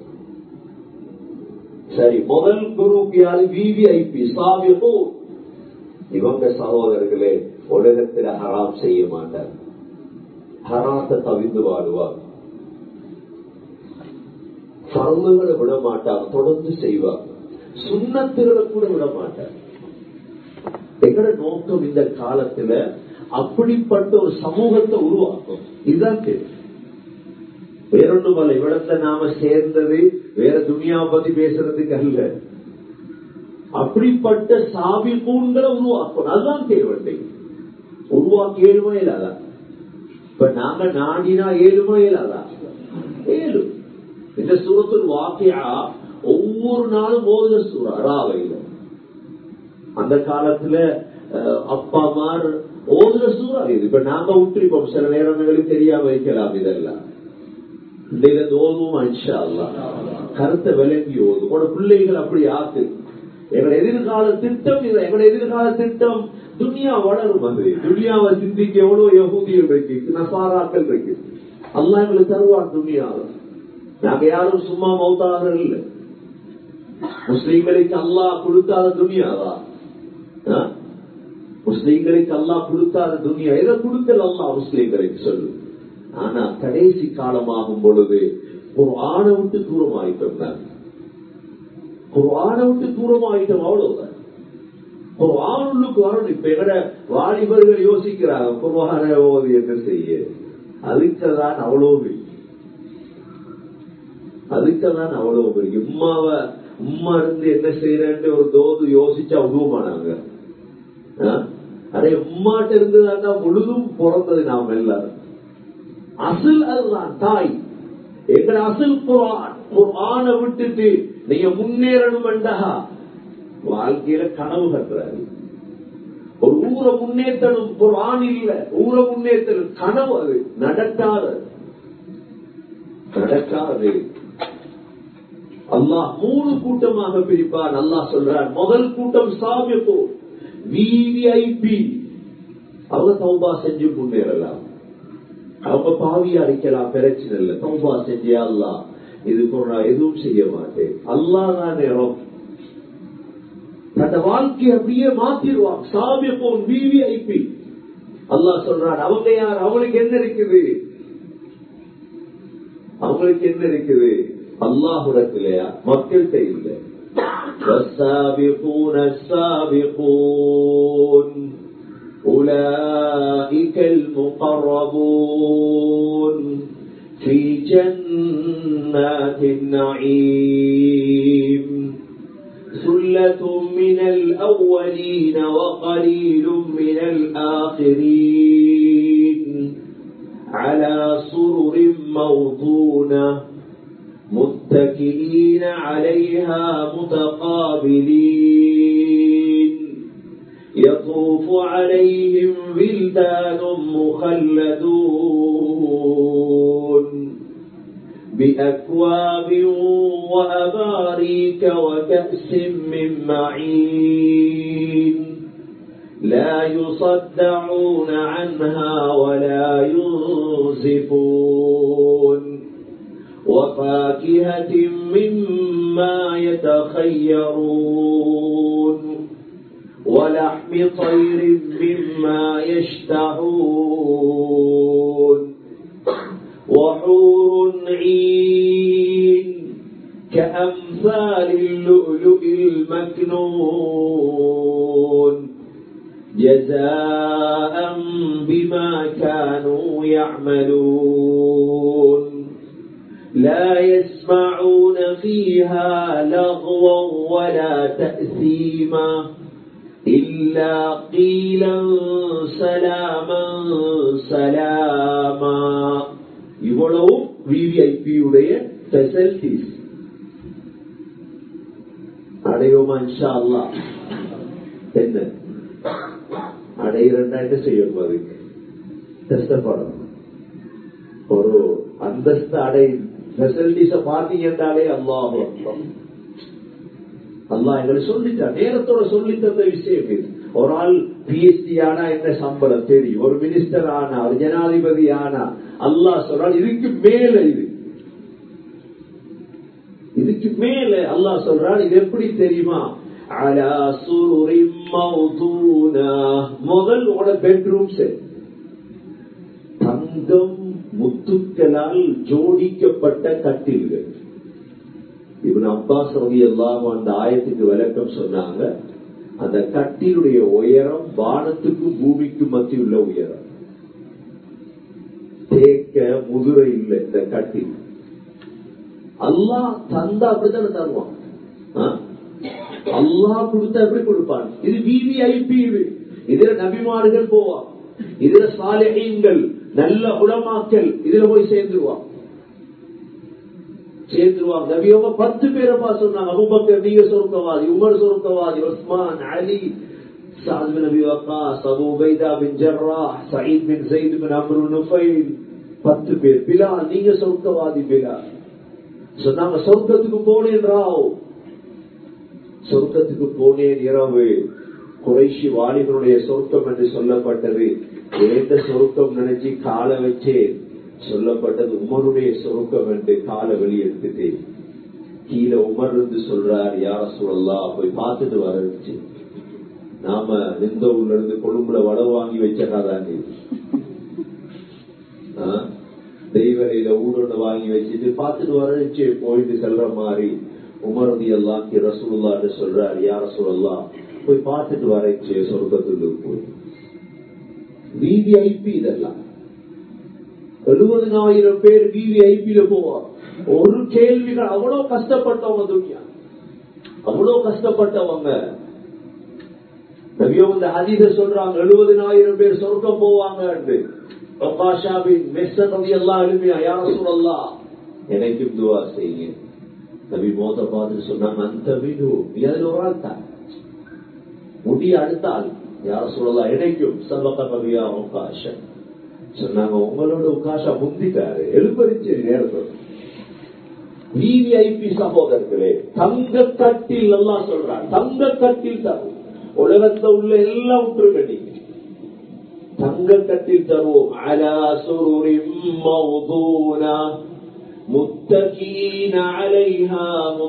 சரி முதல் குரூப் யாரு விவிஐபி சாபியப்பூ இவங்க சகோதரர்களே உலகத்தில் ஹராம் செய்ய மாட்டார் ஹராத்தை தவிர்த்து வாடுவார் பருவங்களை விட மாட்டார் தொடர்ந்து செய்வார் சுண்ணத்துகளை கூட விட மாட்டார் எங்கட நோக்கம் இந்த காலத்துல அப்படிப்பட்ட ஒரு சமூகத்தை உருவாக்கும் இதுதான் தெரியும் வேறொன்று பல இவ்விடத்துல நாம சேர்ந்தது வேற துணியாவை பத்தி பேசுறதுக்கு அல்ல அப்படிப்பட்ட சாவி கூண்களை உருவாக்கணும் அதுதான் தேவை உருவாக்கி ஏழுமா இல்லாதா இப்ப நாங்க நாடினா ஏழுமா இல்லாதா ஏழு இந்த சூரத்தில் வாக்கியா ஒவ்வொரு நாளும் ஓதுன சூறா ராவையில அந்த காலத்துல அப்பா மார் ஓதுன சூறா இது இப்ப நாங்க விட்டுருப்போம் சில நேரங்களுக்கு தெரியாம வைக்கலாம் இதெல்லாம் ஓதுவோம் இன்ஷா அல்லா கருத்தை விளங்கி ஓதும் உங்களோட பிள்ளைகள் அப்படி ஆக்கு எங்களோட எதிர்கால திட்டம் இது எங்களோட எதிர்கால திட்டம் துனியா வளரும் அது துனியாவை சிந்திக்க எவ்வளவு யகுதிகள் இருக்கு நசாராக்கள் இருக்கு அல்லா எங்களுக்கு தருவார் துனியாவை நாங்க யாரும் சும்மா மௌத்தாக இல்லை முஸ்லீம்களுக்கு அல்லா கொடுக்காத துனியாவா முஸ்லீம்களுக்கு அல்லா கொடுக்காத துனியா எதை கொடுக்கல அல்லா முஸ்லீம்களுக்கு சொல்லு ஆனா கடைசி காலமாகும் பொழுது ஒரு ஆணை விட்டு தூரமாயிட்டோம் தான் ஒரு ஆணை விட்டு தூரமாயிட்டோம் அவ்வளவுதான் ஒரு ஆணுக்கு வரணும் இப்ப எங்கட வாலிபர்கள் யோசிக்கிறாங்க குர்வான ஓது என்ன செய்ய அதுக்குதான் அவ்வளவு அதுக்குதான் அவ்வளவு பெரிய உம்மாவ உம்மா இருந்து என்ன செய்யறேன்னு ஒரு தோது யோசிச்சா உருவமானாங்க அதே உம்மாட்ட இருந்துதாண்டா முழுதும் பிறந்தது நாம் எல்லாரும் அசல் அதுதான் தாய் எங்கட அசல் குரான் குரான விட்டுட்டு நீங்க முன்னேறணும் என்றா வாழ்க்கையில கனவு கட்டுறாரு ஒரு ஊரை முன்னேற்றணும் குரான் இல்ல ஊரை முன்னேற்றணும் கனவு அது நடக்காது நடக்காது அல்லாஹ் மூணு கூட்டமாக பிரிப்பார் அல்லாஹ் சொல்றார் முதல் கூட்டம் சாபியப்போ விவிஐபி அவங்க தௌபா செஞ்சு முன்னேறலாம் அவங்க பாவியா அடிக்கலாம் பிரச்சனை இல்லை தௌபா செஞ்சே அல்லா இது போனா எதுவும் செய்ய மாட்டேன் அல்லா தான் நேரம் தன் வாழ்க்கையை அப்படியே மாத்திடுவான் சாபியப்போன் விவிஐபி அல்லாஹ் சொல்றான் அவங்க யார் அவங்களுக்கு என்ன இருக்குது அவங்களுக்கு என்ன இருக்குது அல்லாஹுடத்திலையா மக்கள்கிட்ட இல்லை والسابقون السابقون أولئك المقربون في جنات النعيم ثلة من الأولين وقليل من الآخرين على سرر موضونة متكئين عليها متقابلين يطوف عليهم ولدان مخلدون بأكواب وأباريك وكأس من معين لا يصدعون عنها ولا ينزفون وفاكهة مما يتخيرون ولحم طير مما يشتهون وحور عين كأمثال اللؤلؤ المكنون جزاء بما كانوا يعملون لا يسمعون فيها لغوا ولا تأثيما إلا قيلا سلاما سلاما இவ்வளவும் விவிஐபி உடைய ஃபெசிலிட்டிஸ் அடைவோமா இன்ஷா அல்லா என்ன அடையிறா என்ன செய்யணும் அதுக்கு கஷ்டப்படணும் ஒரு அந்தஸ்து அடை ஃபெசிலிட்டிஸ பாத்தீங்கன்றாலே அல்லாஹ் அல்லாஹ் எங்களுக்கு சொல்லிட்டான் நேரத்தோட சொல்லி தந்த விஷயம் இது ஒரு ஆள் பிஎஸ்டி ஆனா என்ன சம்பளம் தெரியும் ஒரு மினிஸ்டர் ஆனா ஒரு ஜனாதிபதி ஆனா அல்லாஹ் சொல்றான் இதுக்கு மேல இது இதுக்கு மேல அல்லாஹ் சொல்றான் இது எப்படி தெரியுமா அலா சுருரின் மௌதூனா முதல் உட பெட்ரூம் செட் தங்கம் முத்துக்களால் ஜோடிக்கப்பட்ட கட்டில்கள் இவன் அப்பாஸ் ரவி எல்லாம் அந்த ஆயத்துக்கு விளக்கம் சொன்னாங்க அந்த கட்டிலுடைய உயரம் வானத்துக்கும் பூமிக்கும் மத்தியுள்ள உயரம் தேக்க முதுரை இல்லை இந்த கட்டில் அல்லாஹ் தந்தா அப்படித்தானே தருவான் அல்லாஹ் கொடுத்தா எப்படி கொடுப்பான் இது விவிஐபி இது இதுல நபிமார்கள் போவான் இதுல சாலைகள் நல்ல உளமாக்கல் இதுல போய் சேர்ந்துருவான் சேர்ந்துருவாங்க நபியவங்க பத்து பேரப்பா சொன்னாங்க அபுபக்கர் நீங்க சொர்க்கவாதி உமர் சொர்க்கவாதி உஸ்மான் அலி سعد بن ابي وقاص ابو عبيده بن جراح سعيد بن زيد بن عمرو نفيل பத்து பேர் பிலால் நீங்க சொர்க்கவாதி பிலால் சொன்னாங்க சொர்க்கத்துக்கு போனேன் ராவ் சொர்க்கத்துக்கு போனேன் இரவு குறைஷி வாலிபனுடைய சொர்க்கம் என்று சொல்லப்பட்டது ஏந்த சொருக்கம் நினைச்சு காலை வச்சேன் சொல்லப்பட்டது உமருடைய சொருக்கம் என்று காலை வெளியெடுத்துட்டேன் கீழே உமர் இருந்து சொல்றார் யார சொல்லலாம் போய் பார்த்துட்டு வரச்சு நாம நிந்த ஊர்ல இருந்து கொழும்புல வட வாங்கி வச்ச கதாண்டி தெய்வரையில ஊரோட வாங்கி வச்சுட்டு பார்த்துட்டு வரச்சு போயிட்டு செல்ற மாதிரி உமரதி எல்லாம் ரசூல்லான்னு சொல்றார் யார சொல்லலாம் போய் பார்த்துட்டு வரச்சு சொர்க்கத்துக்கு போய் விவிஐபி இதெல்லாம் எழுபதனாயிரம் பேர் விவிஐபியில போவார் ஒரு கேள்விகள் அவ்வளவு கஷ்டப்பட்டவங்க துணியா அவ்வளவு கஷ்டப்பட்டவங்க நபியோ இந்த ஹதீத சொல்றாங்க எழுபதனாயிரம் பேர் சொர்க்கம் போவாங்க எல்லாம் எளிமையா யார சொல்லலாம் எனக்கும் துவா செய்யுங்க நபி மோத பார்த்து சொன்னாங்க அந்த வீடு நீ அதுல ஒரு ஆள் தான் முடி அடுத்தாள் யார சொல்லலாம் எனக்கும் சபக நபியா உக்காஷன் சொன்னாங்க உங்களோட உக்காஷா முந்திட்டாரு எழுபறிச்சு நேரத்தில் விவிஐபி சகோதரர்களே தங்க கட்டில் எல்லாம் சொல்றாங்க தங்க கட்டில் தரும் உலகத்துல உள்ள எல்லாம் விட்டுருங்க நீங்க தங்க கட்டில் தருவோம் அலா சுருரி மௌதூனா முத்தகீன அலைஹா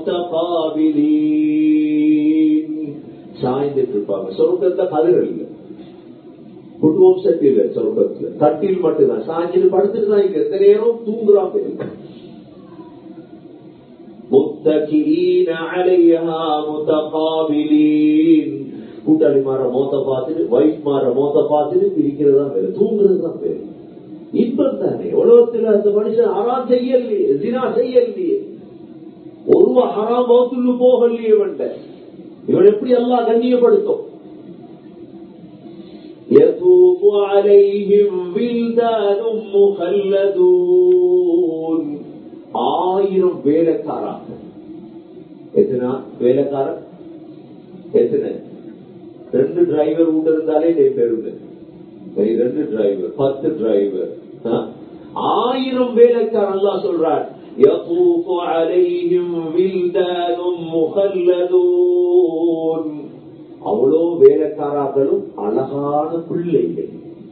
முத்தகாபிலீன் சாய்ந்துட்டு இருப்பாங்க சொர்க்கத்துல கதிர் இல்லை குடும்பம் செட் இல்ல சொர்க்கத்துல கட்டில் மட்டும்தான் சாஞ்சிட்டு படுத்துட்டு தான் இங்க எந்த நேரம் தூங்குறாங்க முத்தகீன அலைஹா முத்தகாபிலீன் கூட்டாளி மாற மோத்த பார்த்துட்டு வைஃப் மாற மோத்த பார்த்துட்டு இருக்கிறது தான் வேறு தூங்குறது தான் வேறு இன்பம் தானே உலகத்துல அந்த மனுஷன் ஹராம் செய்யலையே தினா செய்யலையே ஒருவ ஹராம் மௌத்துள்ளு போகலையே வண்ட இவன் எப்படி எல்லாம் கண்ணியப்படுத்தும் يطوف عليهم ولدان مخلدون ஆயிரம் வேலைக்காராங்க எத்தனா வேலைக்காரன் எத்தனை ரெண்டு டிரைவர் கூட இருந்தாலே நீ பெருமை ரெண்டு டிரைவர் பத்து டிரைவர் ஆயிரம் வேலைக்காரன் எல்லாம் சொல்றார் يطوف عليهم ولدان مخلدون அவ்வளோ வேலைக்காராக்களும் அழகான பிள்ளைகள்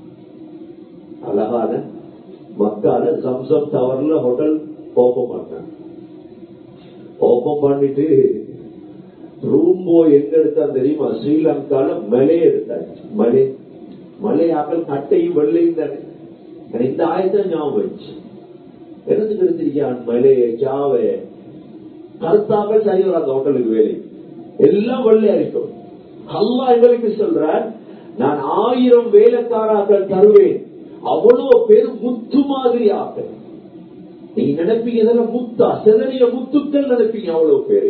அழகான மக்கால சம்சம் டவர்ல ஹோட்டல் ஓப்பன் பண்ணாங்க ஓப்பன் பண்ணிட்டு ரூம் போய் எங்க எடுத்தா தெரியுமா ஸ்ரீலங்கால மலை எடுத்தாச்சு மலை மலையாக்கள் கட்டையும் வெள்ளையும் தானே இந்த ஆயத்தை ஞாபகம் வச்சு எடுத்துட்டு எடுத்திருக்கான் மலையை ஜாவை கருத்தாக்கள் சரி வராது ஹோட்டலுக்கு வேலை எல்லாம் வெள்ளையா இருக்கும் அல்லா எங்களுக்கு சொல்றார் நான் ஆயிரம் வேலைக்காராக்கள் தருவேன் அவ்வளவு பேர் முத்து மாதிரி ஆக்கள் நீங்க நினைப்பீங்க இதெல்லாம் முத்தா சிதறிய முத்துக்கள் நினைப்பீங்க அவ்வளவு பேரு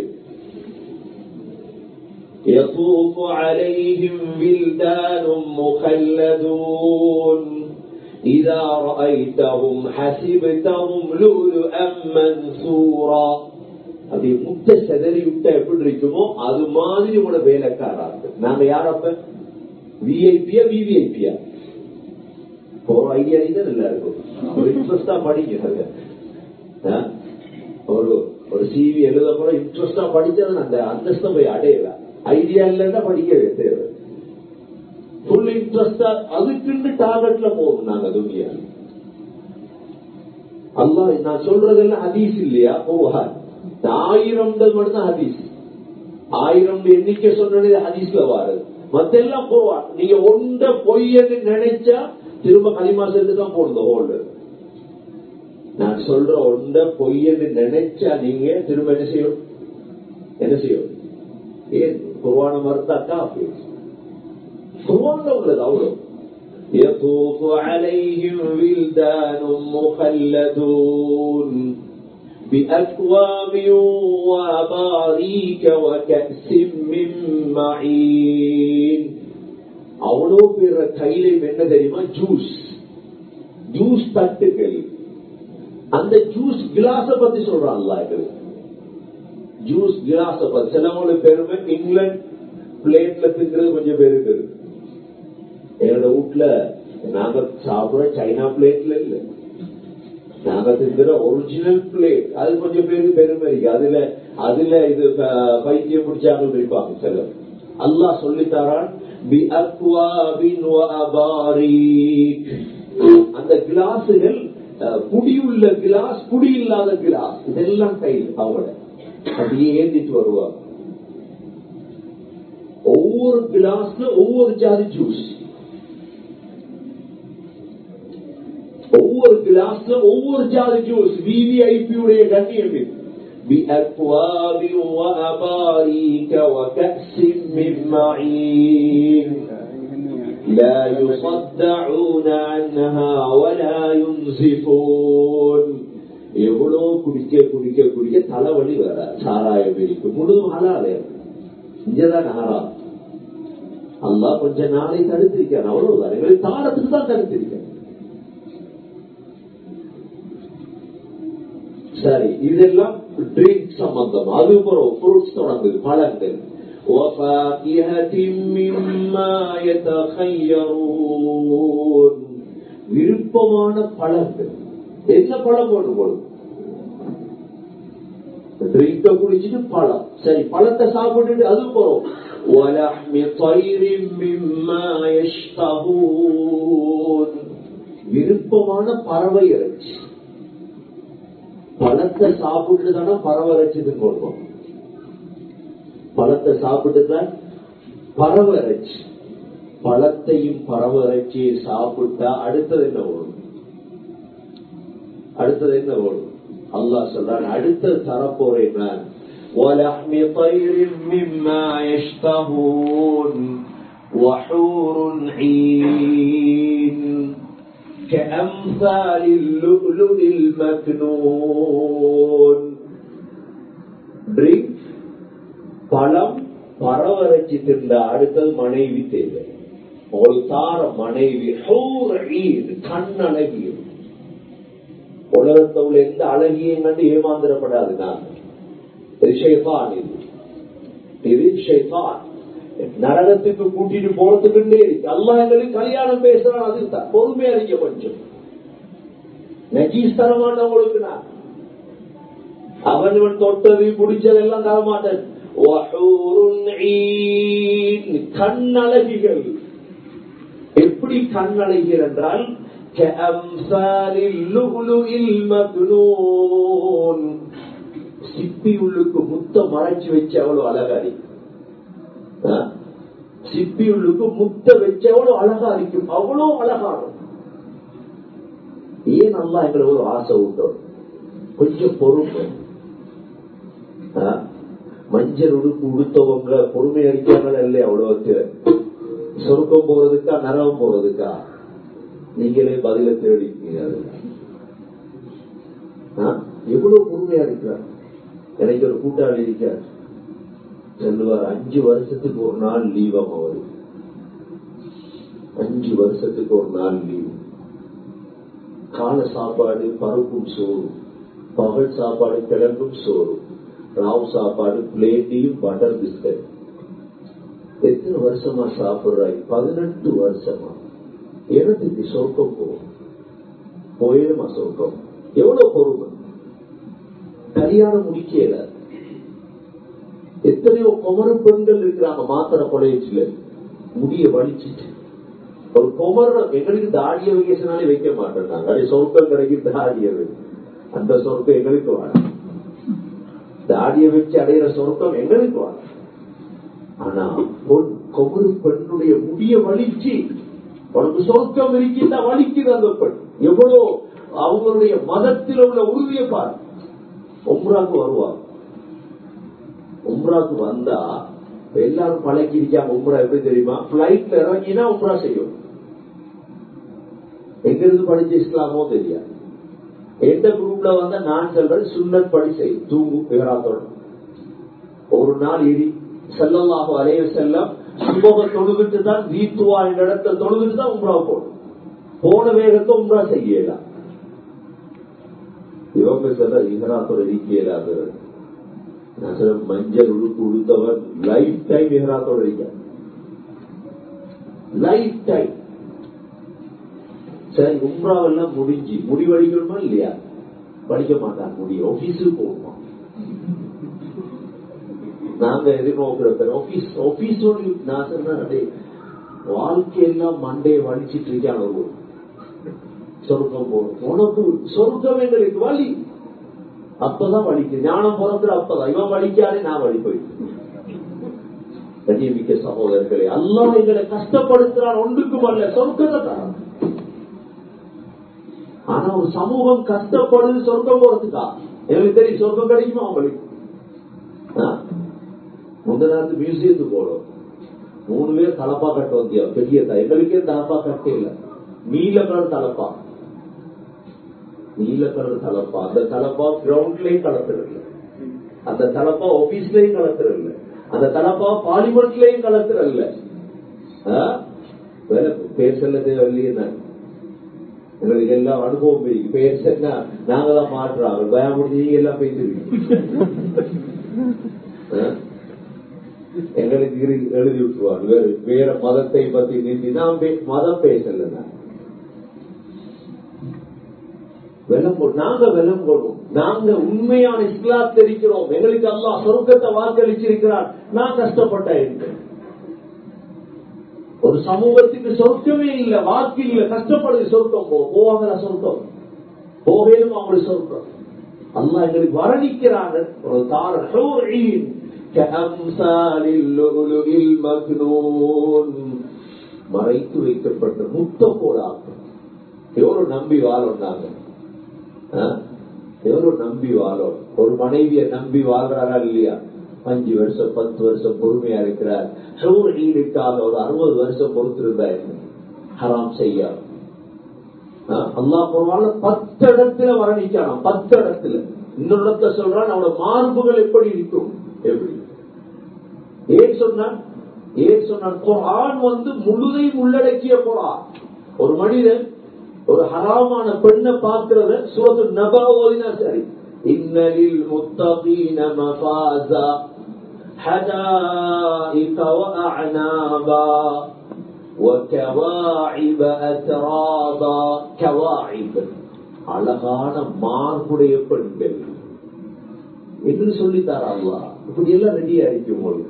يطوف عليهم ولدان مخلدون إذا رأيتهم حسبتهم لؤلؤا منثورا அது முட்டை செதறி விட்டா எப்படி இருக்குமோ அது மாதிரி உங்களோட வேலைக்காரா இருக்கு நாங்க யாரப்ப விஐபியா விவிஐபியா ஒரு ஐடியா தான் நல்லா இருக்கும் ஒரு இன்ட்ரெஸ்டா படிக்கிறது ஒரு ஒரு சிவி எழுத கூட இன்ட்ரெஸ்டா படிச்சது அந்த அந்தஸ்தை போய் அடையல ஐடியா இல்லைன்னா படிக்கவே தேவை ஃபுல் இன்ட்ரெஸ்டா அதுக்குன்னு டார்கெட்ல போகும் நாங்க துணியா அல்லா நான் சொல்றதெல்லாம் ஹதீஸ் இல்லையா போவார் ஆயிரம் மட்டும்தான் ஹதீஸ் ஆயிரம் எண்ணிக்கை சொன்னது ஹதீஸ்ல வாருது மத்தெல்லாம் போவா நீங்க ஒன்ற பொய்யன்னு நினைச்சா திரும்ப களிமா சேர்த்து தான் போடுங்க ஹோல்டு நான் சொல்ற ஒன்ற பொய்யன்னு நினைச்சா நீங்க திரும்ப என்ன செய்யும் என்ன செய்யும் ஏன் குருவான மறுத்தா காப்பி குருவான உள்ளது அவ்வளவு يطوف عليهم ولدان مخلدون بأكواب وأباريك وكأس من معين அவ்வளோ பேர கையில என்ன தெரியுமா ஜூஸ் ஜூஸ் தட்டுகள் அந்த ஜூஸ் கிளாஸ பத்தி சொல்றான்ல ஜூஸ் கிளாஸ பத்தி சிலவங்களுக்கு பெருமை இங்கிலாந்து பிளேட்ல திங்கிறது கொஞ்சம் பேருக்கு இருக்கு எங்களோட வீட்டுல நாங்க சாப்பிடுற சைனா பிளேட்ல இல்ல நாங்க திங்கிற ஒரிஜினல் பிளேட் அது கொஞ்சம் பேருக்கு பெருமை இருக்கு அதுல அதுல இது பைத்தியம் பிடிச்சாங்க இருப்பாங்க சிலர் அல்லாஹ் சொல்லித்தாரான் அந்த கிளாஸுகள் புடியுள்ள கிளாஸ் புடி இல்லாத கிளாஸ் இதெல்லாம் கையில் அவங்கள அப்படியே ஏந்திட்டு வருவாங்க ஒவ்வொரு கிளாஸ்ல ஒவ்வொரு ஜாதி ஜூஸ் ஒவ்வொரு கிளாஸ்ல ஒவ்வொரு ஜாதி ஜூஸ் விவிஐபி உடைய கண்ணியம் بأكواب وأباريك وكأس من معين لا يصدعون عنها ولا ينزفون எவ்வளவு குடிக்க குடிக்க குடிக்க தலைவலி வர சாராயம் இருக்கு முழுதும் ஹலாலே இங்கதான் ஹரா அல்லா கொஞ்ச நாளை தடுத்திருக்கான் அவ்வளவுதான் எங்களை தாரத்துக்கு தான் தடுத்திருக்கேன் சரி இதெல்லாம் ட்ரிங்க் சம்பந்தம் அது போறோம் ஃப்ரூட்ஸ் தொடங்குது பழங்கள் وفاكهة مما يتخيرون விருப்பமான பழங்கள் என்ன பழம் போட்டு போடும் ட்ரிங்க குடிச்சிட்டு பழம் சரி பழத்தை சாப்பிட்டுட்டு அது போறோம் ولحم طير مما يشتهون விருப்பமான பறவை இறைச்சி பழத்தை சாப்பிட்டு தானே பறவை இறைச்சிட்டு போடுவோம் பழத்தை சாப்பிட்டு தான் பறவை இறைச்சி பழத்தையும் பறவை இறைச்சியை சாப்பிட்டா அடுத்தது என்ன ஓடும் அடுத்தது என்ன ஓடும் அல்லாஹ் சொல்றான் அடுத்தது தரப்போறேன் நான் ولحم طير مما يشتهون وحور عين كأمثال اللؤلؤ المكنون drink பழம் பரவரைச்சி தின்ற அடுத்தது மனைவி தேவை ஒரு தார மனைவி கண்ணழகி உலகத்துல உள்ள எந்த அழகியும் கண்டு ஏமாந்திரப்படாது நான் இது ஷைத்தான் இது இது ஷைத்தான் நரகத்துக்கு கூட்டிட்டு போறதுக்குண்டே இருக்கு அல்லா எங்களுக்கு கல்யாணம் பேசுறான் அது பொறுமையா இருக்க கொஞ்சம் நஜீஸ்தரமானவங்களுக்கு நான் அவன் தொட்டது பிடிச்சதெல்லாம் தரமாட்டேன் கண்ணழகிகள் எப்படி கண்ணழகிகள் என்றால் சிப்பி உள்ளுக்கு முத்த மறைச்சு வச்சு அவ்வளவு அழகா இருக்கு சிப்பி உள்ளுக்கு முத்த வச்சு அவ்வளவு அழகா இருக்கும் அவ்வளவு அழகாகும் ஏன் நல்லா எங்களை ஒரு ஆசை விட்டோம் கொஞ்சம் பொறுமை மஞ்சள் உடுப்பு உடுத்தவங்க பொறுமை அடிக்காமல் இல்லை அவ்வளவு சொருக்கம் போறதுக்கா நரகம் போறதுக்கா நீங்களே பதில தேடிக்கீங்க எவ்வளவு பொறுமையா இருக்கிறார் எனக்கு ஒரு கூட்டாளி இருக்கார் சொல்லுவார் அஞ்சு வருஷத்துக்கு ஒரு நாள் லீவம் அவரு அஞ்சு வருஷத்துக்கு ஒரு நாள் லீவ் கால சாப்பாடு பருப்பும் சோறு பகல் சாப்பாடு கிழங்கும் சோறு ராவ் சாப்பாடு பிளேட்டியும் பட்டர் பிஸ்கட் எத்தனை வருஷமா சாப்பிடுறாய் பதினெட்டு வருஷமா எனக்கு சொர்க்கம் போகும் போயிடுமா சொர்க்கம் எவ்வளவு பொறுமை கல்யாணம் முடிக்கல எத்தனையோ குமர பெண்கள் இருக்கிறாங்க மாத்திர கொலையில முடிய வலிச்சிட்டு ஒரு குமர எங்களுக்கு தாடிய வைக்கனாலே வைக்க மாட்டேன் அது சொர்க்கம் கிடைக்கும் தாடிய அந்த சொர்க்கம் எங்களுக்கு வேணும் தாடிய வச்சு அடையிற சொர்க்கம் எங்களுக்கு வேணும் ஆனா பொன் குமரு பெண்ணுடைய முடிய வலிச்சு உனக்கு சொர்க்கம் இருக்கின்ற வலிக்குது அந்த பெண் எவ்வளவு அவங்களுடைய மதத்தில் உள்ள உறுதியை பாரு உம்ராக்கு வருவாங்க உம்ராக்கு வந்தா எல்லாரும் பழக்கிருக்காங்க உம்ரா எப்படி தெரியுமா பிளைட்ல இறங்கினா உம்ரா செய்யும் எங்க இருந்து படிச்சு இஸ்லாமோ தெரியாது எந்த குரூப்ல வந்தா நான் சொல்றேன் சுண்ணத் படி செய் தூங்கு விவராத்தோட ஒரு நாள் இடி செல்லமாக அலைய செல்லம் சுபக தொழுகிட்டு தான் வீத்துவா என்ற இடத்துல தொழுகிட்டு தான் உம்ரா போடும் போன வேகத்தை உம்ரா செய்யலாம் இவங்க சொல்ற இஹராத்தோட இருக்கையிலாது நான் சொல்ற மஞ்சள் உடுப்பு உடுத்தவர் லைஃப் டைம் இஹராத்தோட இருக்க லைஃப் டைம் சரி உம்ராவெல்லாம் முடிஞ்சு முடிவடிக்கணுமா இல்லையா படிக்க மாட்டாங்க முடி ஆபீஸுக்கு போகுமா நாங்க எதிர்நோக்கிற ஆபீஸ் ஆபீஸோடு நான் சொன்னேன் வாழ்க்கையெல்லாம் மண்டையை வலிச்சிட்டு இருக்காங்க சொர்க்கம் போகும் உனக்கு சொர்க்கம் எங்களுக்கு வலி அப்பதான் வலிக்கு ஞானம் பிறந்த அப்பதான் இவன் வலிக்காதே நான் வலி போயிட்டு கண்ணியமிக்க சகோதரர்களே அல்லா எங்களை கஷ்டப்படுத்துறான் ஒன்றுக்கும் அல்ல சொர்க்கத்தை தரான் ஆனா ஒரு சமூகம் கஷ்டப்படுது சொர்க்கம் போறதுக்கா எனக்கு தெரியும் சொர்க்கம் கிடைக்குமா அவங்களுக்கு முந்த நேரத்து மியூசியத்துக்கு போறோம் மூணு பேர் தலப்பா கட்ட வந்தியா பெரிய எங்களுக்கே தலப்பா கட்ட இல்ல நீல கலர் தலப்பா நீல கலர் தலப்பா அந்த தலப்பா கிரவுண்ட்லயும் கலத்துறதில்ல அந்த தலப்பா ஆபீஸ்லயும் கலத்துறதில்ல அந்த தலப்பா பார்லிமெண்ட்லயும் கலத்துறதில்ல பேசல தேவையில்லையே எங்களுக்கு எல்லாம் அனுபவம் இருக்கு பேச நாங்க தான் மாற்றுறாங்க பயம் முடிஞ்சு நீங்க எல்லாம் பேசிருக்கீங்க எங்களுக்கு எழுதி விட்டுருவாங்க வேற வேற மதத்தை பத்தி நீந்தி நான் மதம் பேசல வெள்ளம் போ நாங்க வெள்ளம் போடுவோம் நாங்க உண்மையான இஸ்லாத் தெரிக்கிறோம் எங்களுக்கு அல்லா சொர்க்கத்தை வாக்களிச்சிருக்கிறார் நான் கஷ்டப்பட்ட இருக்கேன் ஒரு சமூகத்துக்கு சொர்க்கமே இல்ல வாக்கு இல்ல கஷ்டப்படுது சொர்க்கம் போ போவாங்களா சொர்க்கம் போவேலும் அவங்களுக்கு சொர்க்கம் அல்லா எங்களுக்கு வரணிக்கிறாங்க ஒரு தார மறைத்து வைக்கப்பட்ட முத்த போடாகும் எவ்வளவு நம்பி வாழாங்க எவ்வளவு நம்பி வாழும் ஒரு மனைவிய நம்பி வாழ்றாரா இல்லையா அஞ்சு வருஷம் பத்து வருஷம் பொறுமையா இருக்கிறார் ஈடுக்காக ஒரு அறுபது வருஷம் பொறுத்திருந்தா ஹராம் செய்ய அல்லா போனால பத்து இடத்துல வர்ணிக்கலாம் பத்து இடத்துல இன்னொரு இடத்துல சொல்றான் அவனோட மார்புகள் எப்படி இருக்கும் எப்படி ஏன் சொன்னான் ஏன் சொன்னான் குரான் வந்து முழுதையும் உள்ளடக்கிய குரான் ஒரு மனிதன் ஒரு ஹராமான பெண்ணை பார்க்கிறத சூரத்து நபா ஓதினா சரி இன்னலில் முத்தகீன மஃபாஸா حدائق وأعنابا وكواعب أترابا كواعب அழகான மார்புடைய பெண்கள் என்று சொல்லித்தாரா அல்லா இப்படி எல்லாம் ரெடியா இருக்கு உங்களுக்கு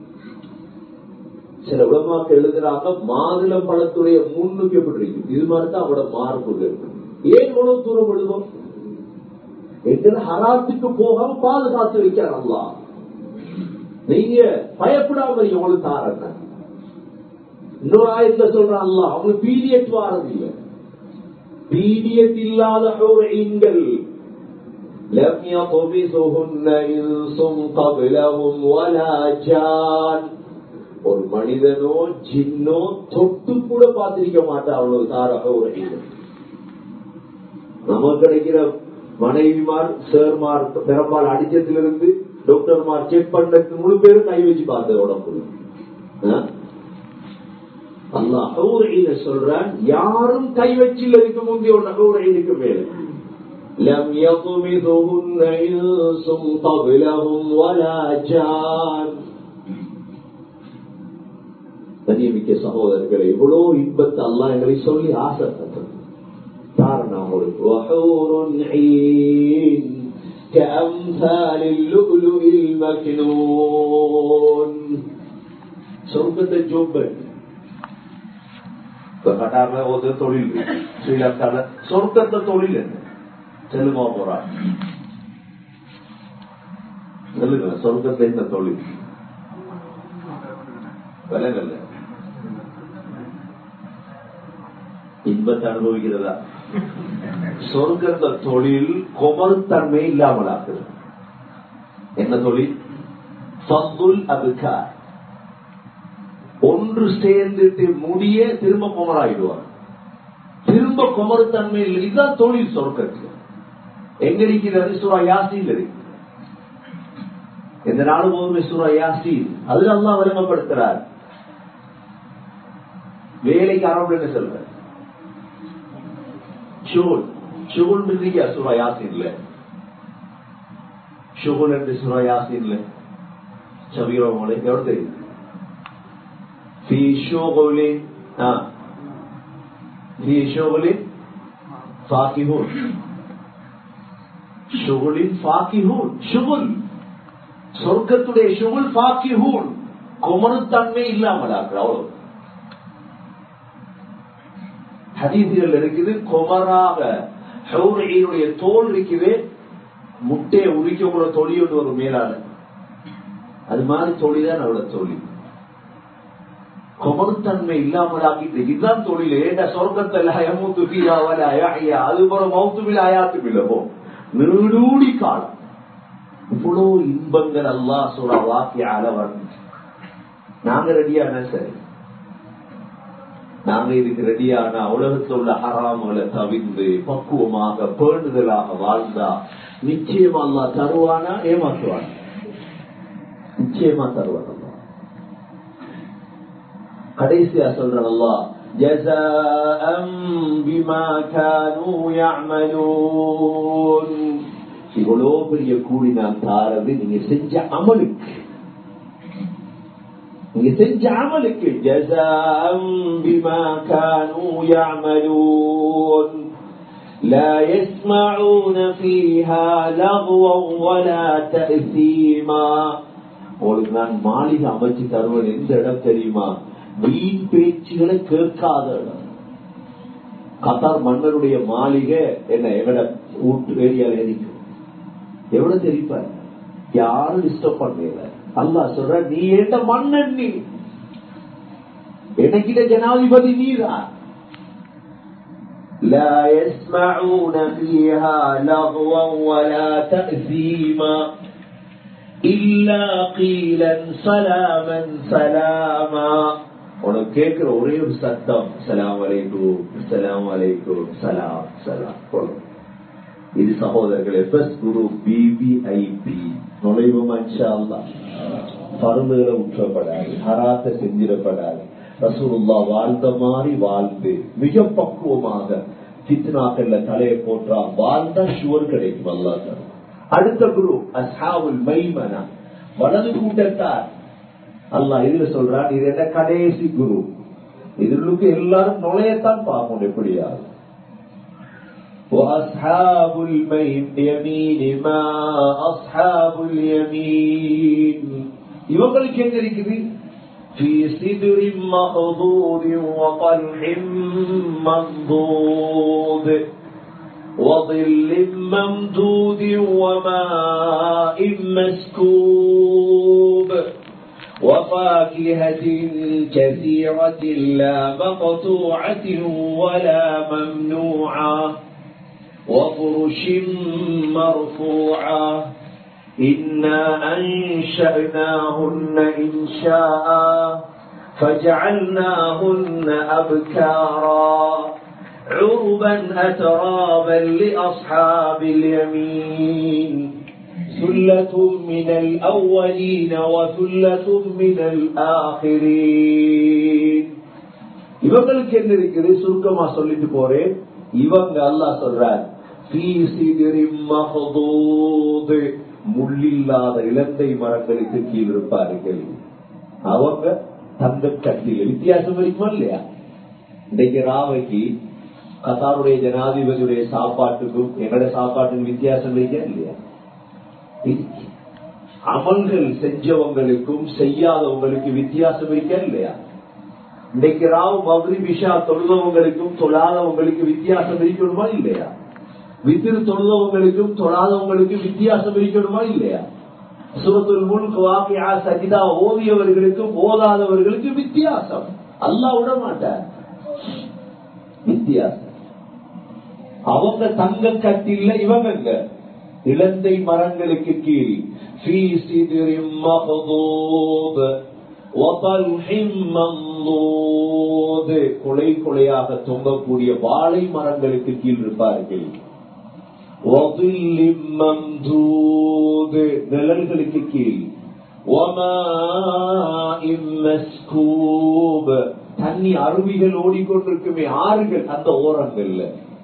சில உலமாக்க எழுதுறாங்க மாதுளம் பழத்துடைய முன்னுக்கு எப்படி இருக்கு இது மாதிரி தான் அவரோட மார்புகள் ஏன் இவ்வளவு தூரம் விடுவோம் எங்களை ஹராத்துக்கு போகாம பாதுகாத்து வைக்கிறார் அல்லா நீங்க பயப்படாம உங்களுக்கு தாரங்க இன்னொரு ஆயத்துல சொல்றான் அல்லா அவங்களுக்கு பீரியட் வாரது இல்ல பீரியட் இல்லாத ஈன்கள் لم يطمثهن إنس قبلهم ولا جان ஒரு மனிதனோ ஜின்னோ தொட்டு கூட பார்த்திருக்க மாட்டா அவ்வளவு தாராக ஒரு நமக்கு கிடைக்கிற மனைவிமார் சேர்மார் பெரும்பால் அடிச்சத்திலிருந்து டாக்டர்மார் செக் பண்ணதுக்கு முழு பேரும் கை வச்சு பார்த்த உடம்புல அல்லாஹ் சொல்றான் யாரும் கை வச்சில் இருக்க முந்தைய ஒரு நகவுரைக்கு மேல لم يطمثهن إنس قبلهم ولا جان கண்ணியமிக்க சகோதரர்களை இவ்வளவு இன்பத்தை அல்லா எங்களை சொல்லி ஆசைப்பட்டது காரணம் உங்களுக்கு وحور عين كأمثال اللؤلؤ المكنون சொர்க்கத்தை ஜோம்பன் இப்ப கட்டார்ல ஒரு தொழில் ஸ்ரீலங்கால சொர்க்கத்தை தொழில் என்ன செல்லுமா போறா சொல்லுங்க சொர்க்கத்தை என்ன தொழில் விலகல்ல இன்பத்தை அனுபவிக்கிறதா சொர்க்கத்த தொழில் கொமர்த்தன்மை இல்லாமலாக்குது என்ன தொழில் ஃபந்துல் அதுக்கார் ஒன்று சேர்ந்துட்டு முடிய திரும்ப குமராயிடுவார் திரும்ப குமரத்தன்மை இல்லை இதுதான் தொழில் சொர்க்கத்தில் எங்க இருக்கிறது சுரா யாசில் இருக்கு எந்த நாடு போதுமே சுரா யாசில் அது நல்லா வலிமைப்படுத்துறார் வேலைக்கு அரபு என்ன சொல்ற ஷுகுல் ஷுகுல் இருக்கியா சுரா யாசின்ல ஷுகுல் என்று சுரா யாசின்ல சபீரோ மொழி எவ்வளவு தெரியுது في شغل آه. في شغل فاكهون شغل فاكهون شغل சொர்க்கத்துடைய ஷுகுல் பாக்கிஹூன் குமரத்தன்மை இல்லாமல் அவ்வளவு ஹதீதிகள் இருக்குது குமராக ஹவுரையினுடைய தோல் இருக்குது முட்டையை உரிக்க கூட தொழி ஒன்று ஒரு மேலான அது மாதிரி தொழிதான் அவளோட தொழில் கொமர்த்தன்மை இல்லாமலாக்கிட்டு இதுதான் தொழில் ஏண்ட சொர்க்கத்தில் அயமூத்து பீராவல அயா அது போல மௌத்துவில் அயாத்து பிள்ளவோ நீடூடி காலம் இவ்வளவு இன்பங்கள் அல்லா சொல்ற வாக்கியால வந்து நாங்க ரெடியான சரி நாங்க இதுக்கு ரெடியான உலகத்தில் உள்ள ஹராமங்களை தவிர்ந்து பக்குவமாக பேணுதலாக வாழ்ந்தா நிச்சயமா அல்லா தருவானா ஏமாற்றுவானா நிச்சயமா தருவான் அல்லா கடைசியா சொல்றான் அல்லா جزاء بما كانوا يعملون இவ்வளோ பெரிய கூலி நான் தாரது நீங்க செஞ்ச அமலுக்கு நீங்க செஞ்ச அமலுக்கு جزاء بما كانوا يعملون لا يسمعون فيها லغوا ولا تأثيما உங்களுக்கு நான் மாளிகை அமைச்சு தருவேன் எந்த இடம் தெரியுமா வீண் பேச்சுகளை கேட்காத இடம் கத்தார் மன்னருடைய மாளிகை என்ன எங்கட வீட்டு ஏரியால இருக்கும் எவ்வளவு தெரிப்ப யாரும் டிஸ்டர்ப் பண்ணல அல்லா சொல்ற நீ எந்த மன்னன் நீ எனக்கிட்ட ஜனாதிபதி நீதான் لا يسمعون فيها لغوا ولا تأثيما إلا قيلا سلاما سلاما உனக்கு கேட்கிற ஒரே ஒரு சத்தம் சலாம் வலைக்கும் சலாம் வலைக்கும் சலாம் சலாம் இது சகோதரர்களே பஸ் குரு பிபிஐபி நுழைவுமா பருந்துகளை உற்றப்படாது ஹராத்த செஞ்சிடப்படாது ரசூலுல்லா வாழ்ந்த மாதிரி வாழ்ந்து மிக பக்குவமாக சித்னாக்கள்ல தலையை போட்டா வாழ்ந்தா ஷுவர் கிடைக்கும் அல்லா அடுத்த குரு அசாவுல் மைமனா வலது கூட்டத்தார் அல்லா இதுல சொல்றான் இது என்ன கடைசி குரு இதுக்கு எல்லாரும் நுழையத்தான் பார்க்கணும் எப்படியாவது وأصحاب اليمين ما أصحاب اليمين இவங்களுக்கு எங்க இருக்குது في سدر مخضود وطلح منضود وظل ممدود وماء مسكوب وفاكهة كثيرة لا مقطوعة ولا ممنوعة وفرش مرفوعة إنا أنشأناهن إنشاء فجعلناهن أبكارا عربا أترابا لأصحاب اليمين ثلة من الأولين وثلة من الآخرين இவங்களுக்கு என்ன இருக்குது சுருக்கமா சொல்லிட்டு போறேன் இவங்க அல்லாஹ் சொல்றார் "ஃபீ சிதரின் மஹ்தூத்." முள்ளில்லாத இலந்தை மரங்களுக்கு கீழ் இருப்பார்கள் அவங்க தங்க கட்டில வித்தியாசம் இருக்குமா இல்லையா இன்னைக்கு ராவைக்கு கத்தாருடைய ஜனாதிபதியுடைய சாப்பாட்டுக்கும் எங்களோட சாப்பாட்டுக்கும் வித்தியாசம் இருக்கா இல்லையா இருக்கு. அமல்கள் செஞ்சவங்களுக்கும் செய்யாதவங்களுக்கு வித்தியாசம் இருக்கா இல்லையா இன்னைக்கு ராவ் மதுரி விஷா தொழுதவங்களுக்கும் தொழாதவங்களுக்கு வித்தியாசம் இருக்கணுமா இல்லையா வித்திரு தொழுதவங்களுக்கும் தொழாதவங்களுக்கும் வித்தியாசம் இருக்கணுமா இல்லையா சுரத்துல் முல்க் வாக்கியா சஜிதா ஓதியவர்களுக்கும் ஓதாதவர்களுக்கு வித்தியாசம் அல்லாஹ் விட மாட்டார் வித்தியாசம் அவங்க தங்க கட்டில இவங்க இலந்தை மரங்களுக்கு கீழ் ஃபீ சிதரின் மஹ்தூத் وطلح منضود குலை குலையாக தொங்கக்கூடிய வாழை மரங்களுக்கு கீழ் இருப்பார்கள் وظل ممدود நிழல்களுக்கு கீழ் وماء مسكوب தண்ணி அருவிகள் ஓடிக்கொண்டிருக்குமே ஆறுகள் அந்த ஓரங்கள்ல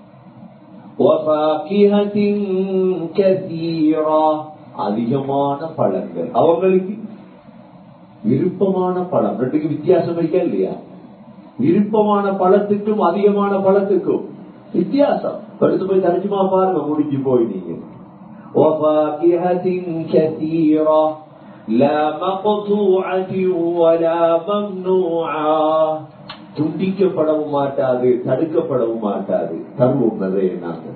وفاكهة كثيرة அதிகமான பழங்கள் அவங்களுக்கு விருப்பமான பழம் ரெண்டுக்கு வித்தியாசம் இருக்கா இல்லையா விருப்பமான பழத்துக்கும் அதிகமான பழத்துக்கும் வித்தியாசம் அடுத்து போய் தரிச்சுமா பாருங்க முடிஞ்சு போய் நீங்க وفاكهة كثيرة لا مقطوعة ولا ممنوعة துண்டிக்கப்படவும் மாட்டாது தடுக்கப்படவும் மாட்டாது தருவோம் நிறைய நாங்கள்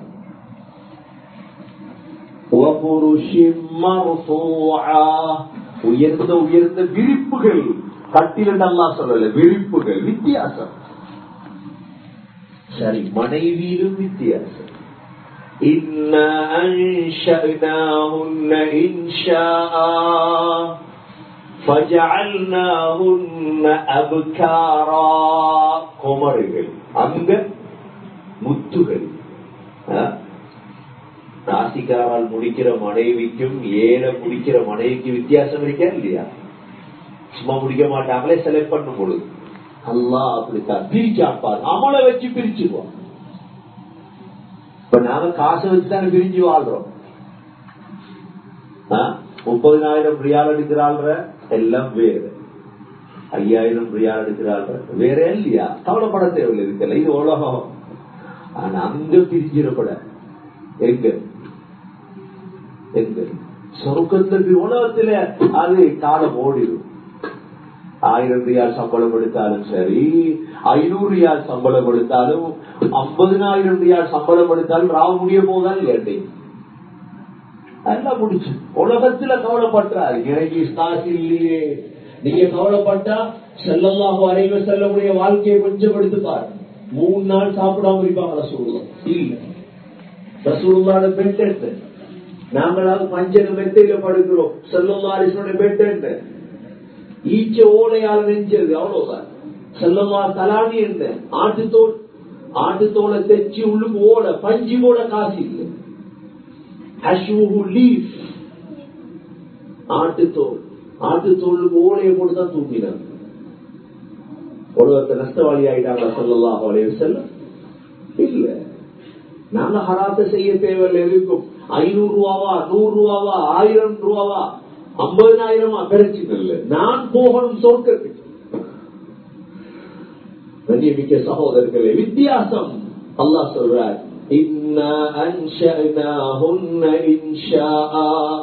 وفرش مرفوعة உயர்ந்த உயர்ந்த விரிப்புகள் கட்டில நல்லா சொல்லல விரிப்புகள் வித்தியாசம் சரி மனைவியிலும் வித்தியாசம் إنا أنشأناهن إنشاء فجعلناهن أبكارا குமரிகள் அங்க முத்துகள் ஆ? நாசிக்காரால் முடிக்கிற மனைவிக்கும் ஏழை முடிக்கிற மனைவிக்கு வித்தியாசம் இருக்கா இல்லையா சும்மா முடிக்க மாட்டாங்களே செலக்ட் பண்ணும் பொழுது அல்லாஹ் அப்படித்தான் பிரிச்சாப்பார் அமலை வச்சு பிரிச்சுருவோம் இப்ப நாங்க காசை வச்சு தானே பிரிஞ்சு வாழ்றோம் ஆ? முப்பதினாயிரம் ரியால் எடுக்கிறாள்ற எல்லாம் வேறு ஐயாயிரம் ரியால் எடுக்கிறாள்ற வேற இல்லையா கவலைப்பட தேவையில்லை இருக்கல இது உலகம் ஆனா அங்க பிரிஞ்சிடப்பட எங்க எங்க சொருக்கத்துக்கு உலகத்துல அது காலம் ஓடிடும் ஆயிரம் ரியால் சம்பளம் எடுத்தாலும் சரி ஐநூறு ரியால் சம்பளம் எடுத்தாலும் ஐம்பதினாயிரம் ரியால் சம்பளம் எடுத்தாலும் ராவ முடிய போதான் இல்லையா எல்லாம் முடிச்சு உலகத்துல கவலைப்பட்டாரு எனக்கு காசு இல்லையே நீங்க கவலைப்பட்டா செல்லமாக அறைவ செல்லக்கூடிய வாழ்க்கையை கொஞ்சம் எடுத்து பாருங்க மூணு நாள் சாப்பிடாம இருப்பாங்க ரசூலுல்லா இல்ல ரசூலுல்லாட பெட் என்ன நாங்களாவது பஞ்சன மெத்தையில படுக்கிறோம் செல்லல்லாரிசனுடைய பெட் என்ன ஈச்ச ஓலையால் நெஞ்சது அவ்வளவுதான் செல்லம்மா தலாணி என்ன ஆட்டுத்தோல் ஆட்டுத்தோலை தைச்சு உள்ளுக்கு ஓட பஞ்சு போட காசு இல்லை அஷ்வுஹு லீஃப் ஆட்டுத்தோல் ஆட்டுத்தோலுக்கு ஓலையை போட்டு தான் தூங்கினாங்க உலகத்தை நஷ்டவாளி ஆயிட்டாங்க சொல்லலாம் அவளைய செல்ல இல்ல நாங்க ஹராத்த செய்ய தேவையில்லை இருக்கும் ஐநூறு ரூபாவா நூறு ரூபாவா ஆயிரம் ரூபாவா ஐம்பதாயிரமா பிரச்சனை இல்லை நான் போகணும் சொர்க்கத்துக்கு கண்ணியமிக்க சகோதரர்களே வித்தியாசம் அல்லாஹ் சொல்றார் إنا أنشأناهن إنشاء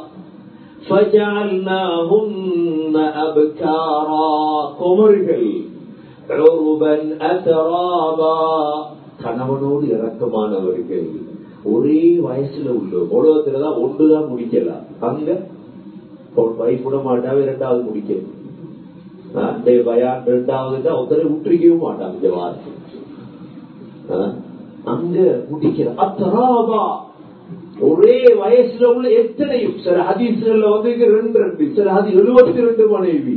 فجعلناهن أبكارا குமர்கள் عربا أترابا கணவனோடு இறக்கமானவர்கள் ஒரே வயசுல உள்ள உலகத்துலதான் ஒன்றுதான் முடிக்கலாம் அங்க வைஃப் விட மாட்டாவே இரண்டாவது முடிக்கணும் அந்த பயான் ரெண்டாவது தான் ஒருத்தரை விட்டுருக்கவும் மாட்டாங்க இந்த வார்த்தை ஆ? அங்க முடிக்கிற அத்தராபா ஒரே வயசுல உள்ள எத்தனையும் சில ஹதீஸ்கள்ல வந்து இங்க ரெண்டு ரெண்டு சில ஹதி எழுபத்தி ரெண்டு மனைவி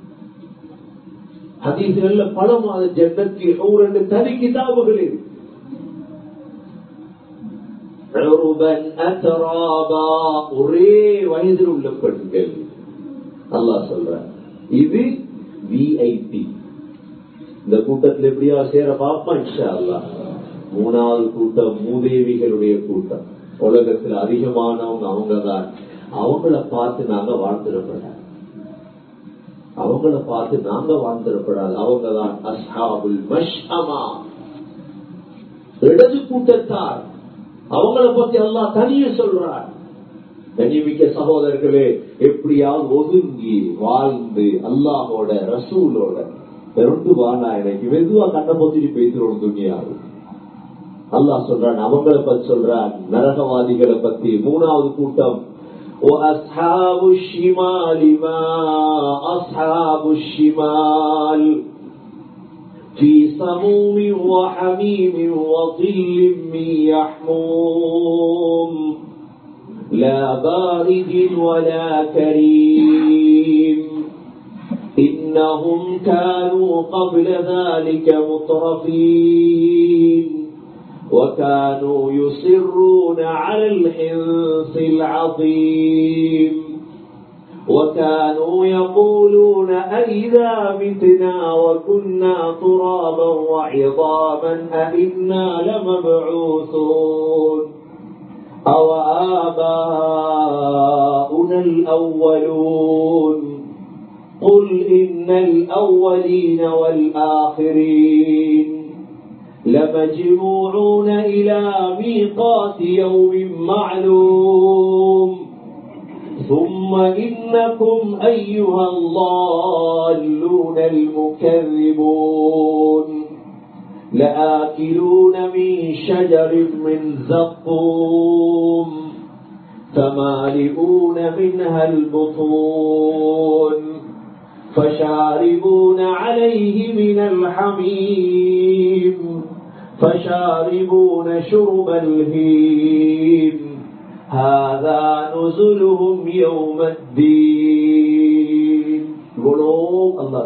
ஹதீஸ்கள்ல பல மாத ஜன்னத்தில் ஒரு ரெண்டு தனி கிதாபுகள் இருக்கு உருபன் அத்தராபா ஒரே வயதில் உள்ள பெண்கள் அல்லாஹ் சொல்ற இது விஐபி இந்த கூட்டத்தில் எப்படியா சேர பாப்பா இன்ஷா அல்லாஹ் மூணாவது கூட்டம் மூதேவிகளுடைய கூட்டம் உலகத்தில் அதிகமானவங்க அவங்கதான் அவங்கள பார்த்து நாங்க வாழ்ந்துடப்படாது அவங்கள பார்த்து நாங்க வாழ்ந்துடப்படாது அவங்கதான் அஸ்ஹாபுல் மஷ்அமா இடது கூட்டத்தார் அவங்கள பத்தி எல்லாம் தனியே சொல்றார் கனிமிக்க சகோதரர்களே எப்படியாவது ஒதுங்கி வாழ்ந்து அல்லாஹோட ரசூலோட ரெண்டு வானா எனக்கு மெதுவா கண்ணை பொத்திட்டு பேசுறோம் துணியாரு அல்லாஹ் சொல்றான் அவங்கள பத்தி சொல்றான் நரகவாதிகளை பத்தி மூணாவது கூட்டம் وأصحاب الشمال ما أصحاب الشمال في سموم وحميم وظل من يحموم لا بارد ولا كريم إنهم كانوا قبل ذلك مترفين وكانوا يصرون على الحنص العظيم وكانوا يقولون أئذا متنا وكنا ترابا وعظاما أئنا لمبعوثون أو آباؤنا الأولون قل إن الأولين والآخرين لمجموعون إلى ميقات يوم معلوم ثم إنكم أيها الضالون المكذبون لآكلون من شجر من زقوم فمالئون منها البطون فشاربون عليه من الحميم فشاربون شرب الهيم هذا نزلهم يوم الدين قولوا الله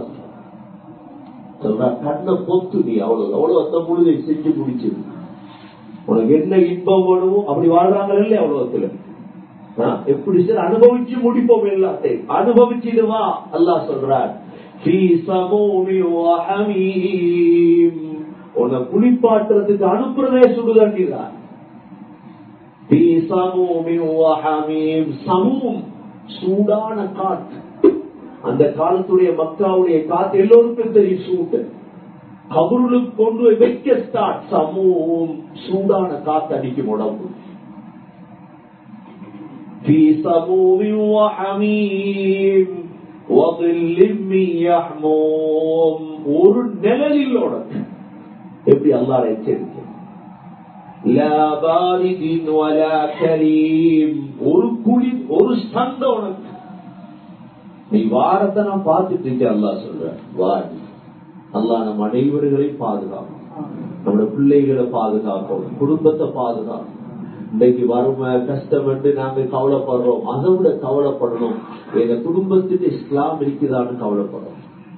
கண்ணை பொத்து நீ அவ்வளவு அவ்வளவு அந்த பொழுதை செஞ்சு முடிச்சது உனக்கு என்ன இன்பம் வேணுமோ அப்படி வாழ்றாங்க இல்லையா அவ்வளவுத்துல எப்படி சார் அனுபவிச்சு முடிப்போம் எல்லாத்தையும் அனுபவிச்சிடுவா அல்லா சொல்றார் உன்னை குளிப்பாட்டுறதுக்கு அனுப்புறதே சுடுதண்டிதான் சூடான காற்று அந்த காலத்துடைய மக்காவுடைய காத்து எல்லோருக்கும் தெரியும் சூட்டு கபருளுக்கு கொண்டு போய் வைக்க ஸ்டார்ட் சமூகம் சூடான காத்து அடிக்கும் உடம்பு في سموم وحميم وظل من يحموم ஒரு நிழலில் உனக்கு எப்படி அல்லாஹ் எச்சரிக்கை لا بارد ولا كريم ஒரு குளி ஒரு சந்த உனக்கு நீ வாரத்தை நான் பார்த்துட்டு இருக்கேன் அல்லாஹ் சொல்ற வாடி அல்லாஹ் நம் அனைவர்களையும் பாதுகாக்கும் நம்மளோட பிள்ளைகளை பாதுகாக்கும் குடும்பத்தை பாதுகாக்கும் இன்றைக்கு வறுமை கஷ்டம் என்று நாங்க கவலைப்படுறோம் அதை விட கவலைப்படணும் எங்க குடும்பத்துக்கு இஸ்லாம் இருக்குதான்னு கவலைப்படுறோம்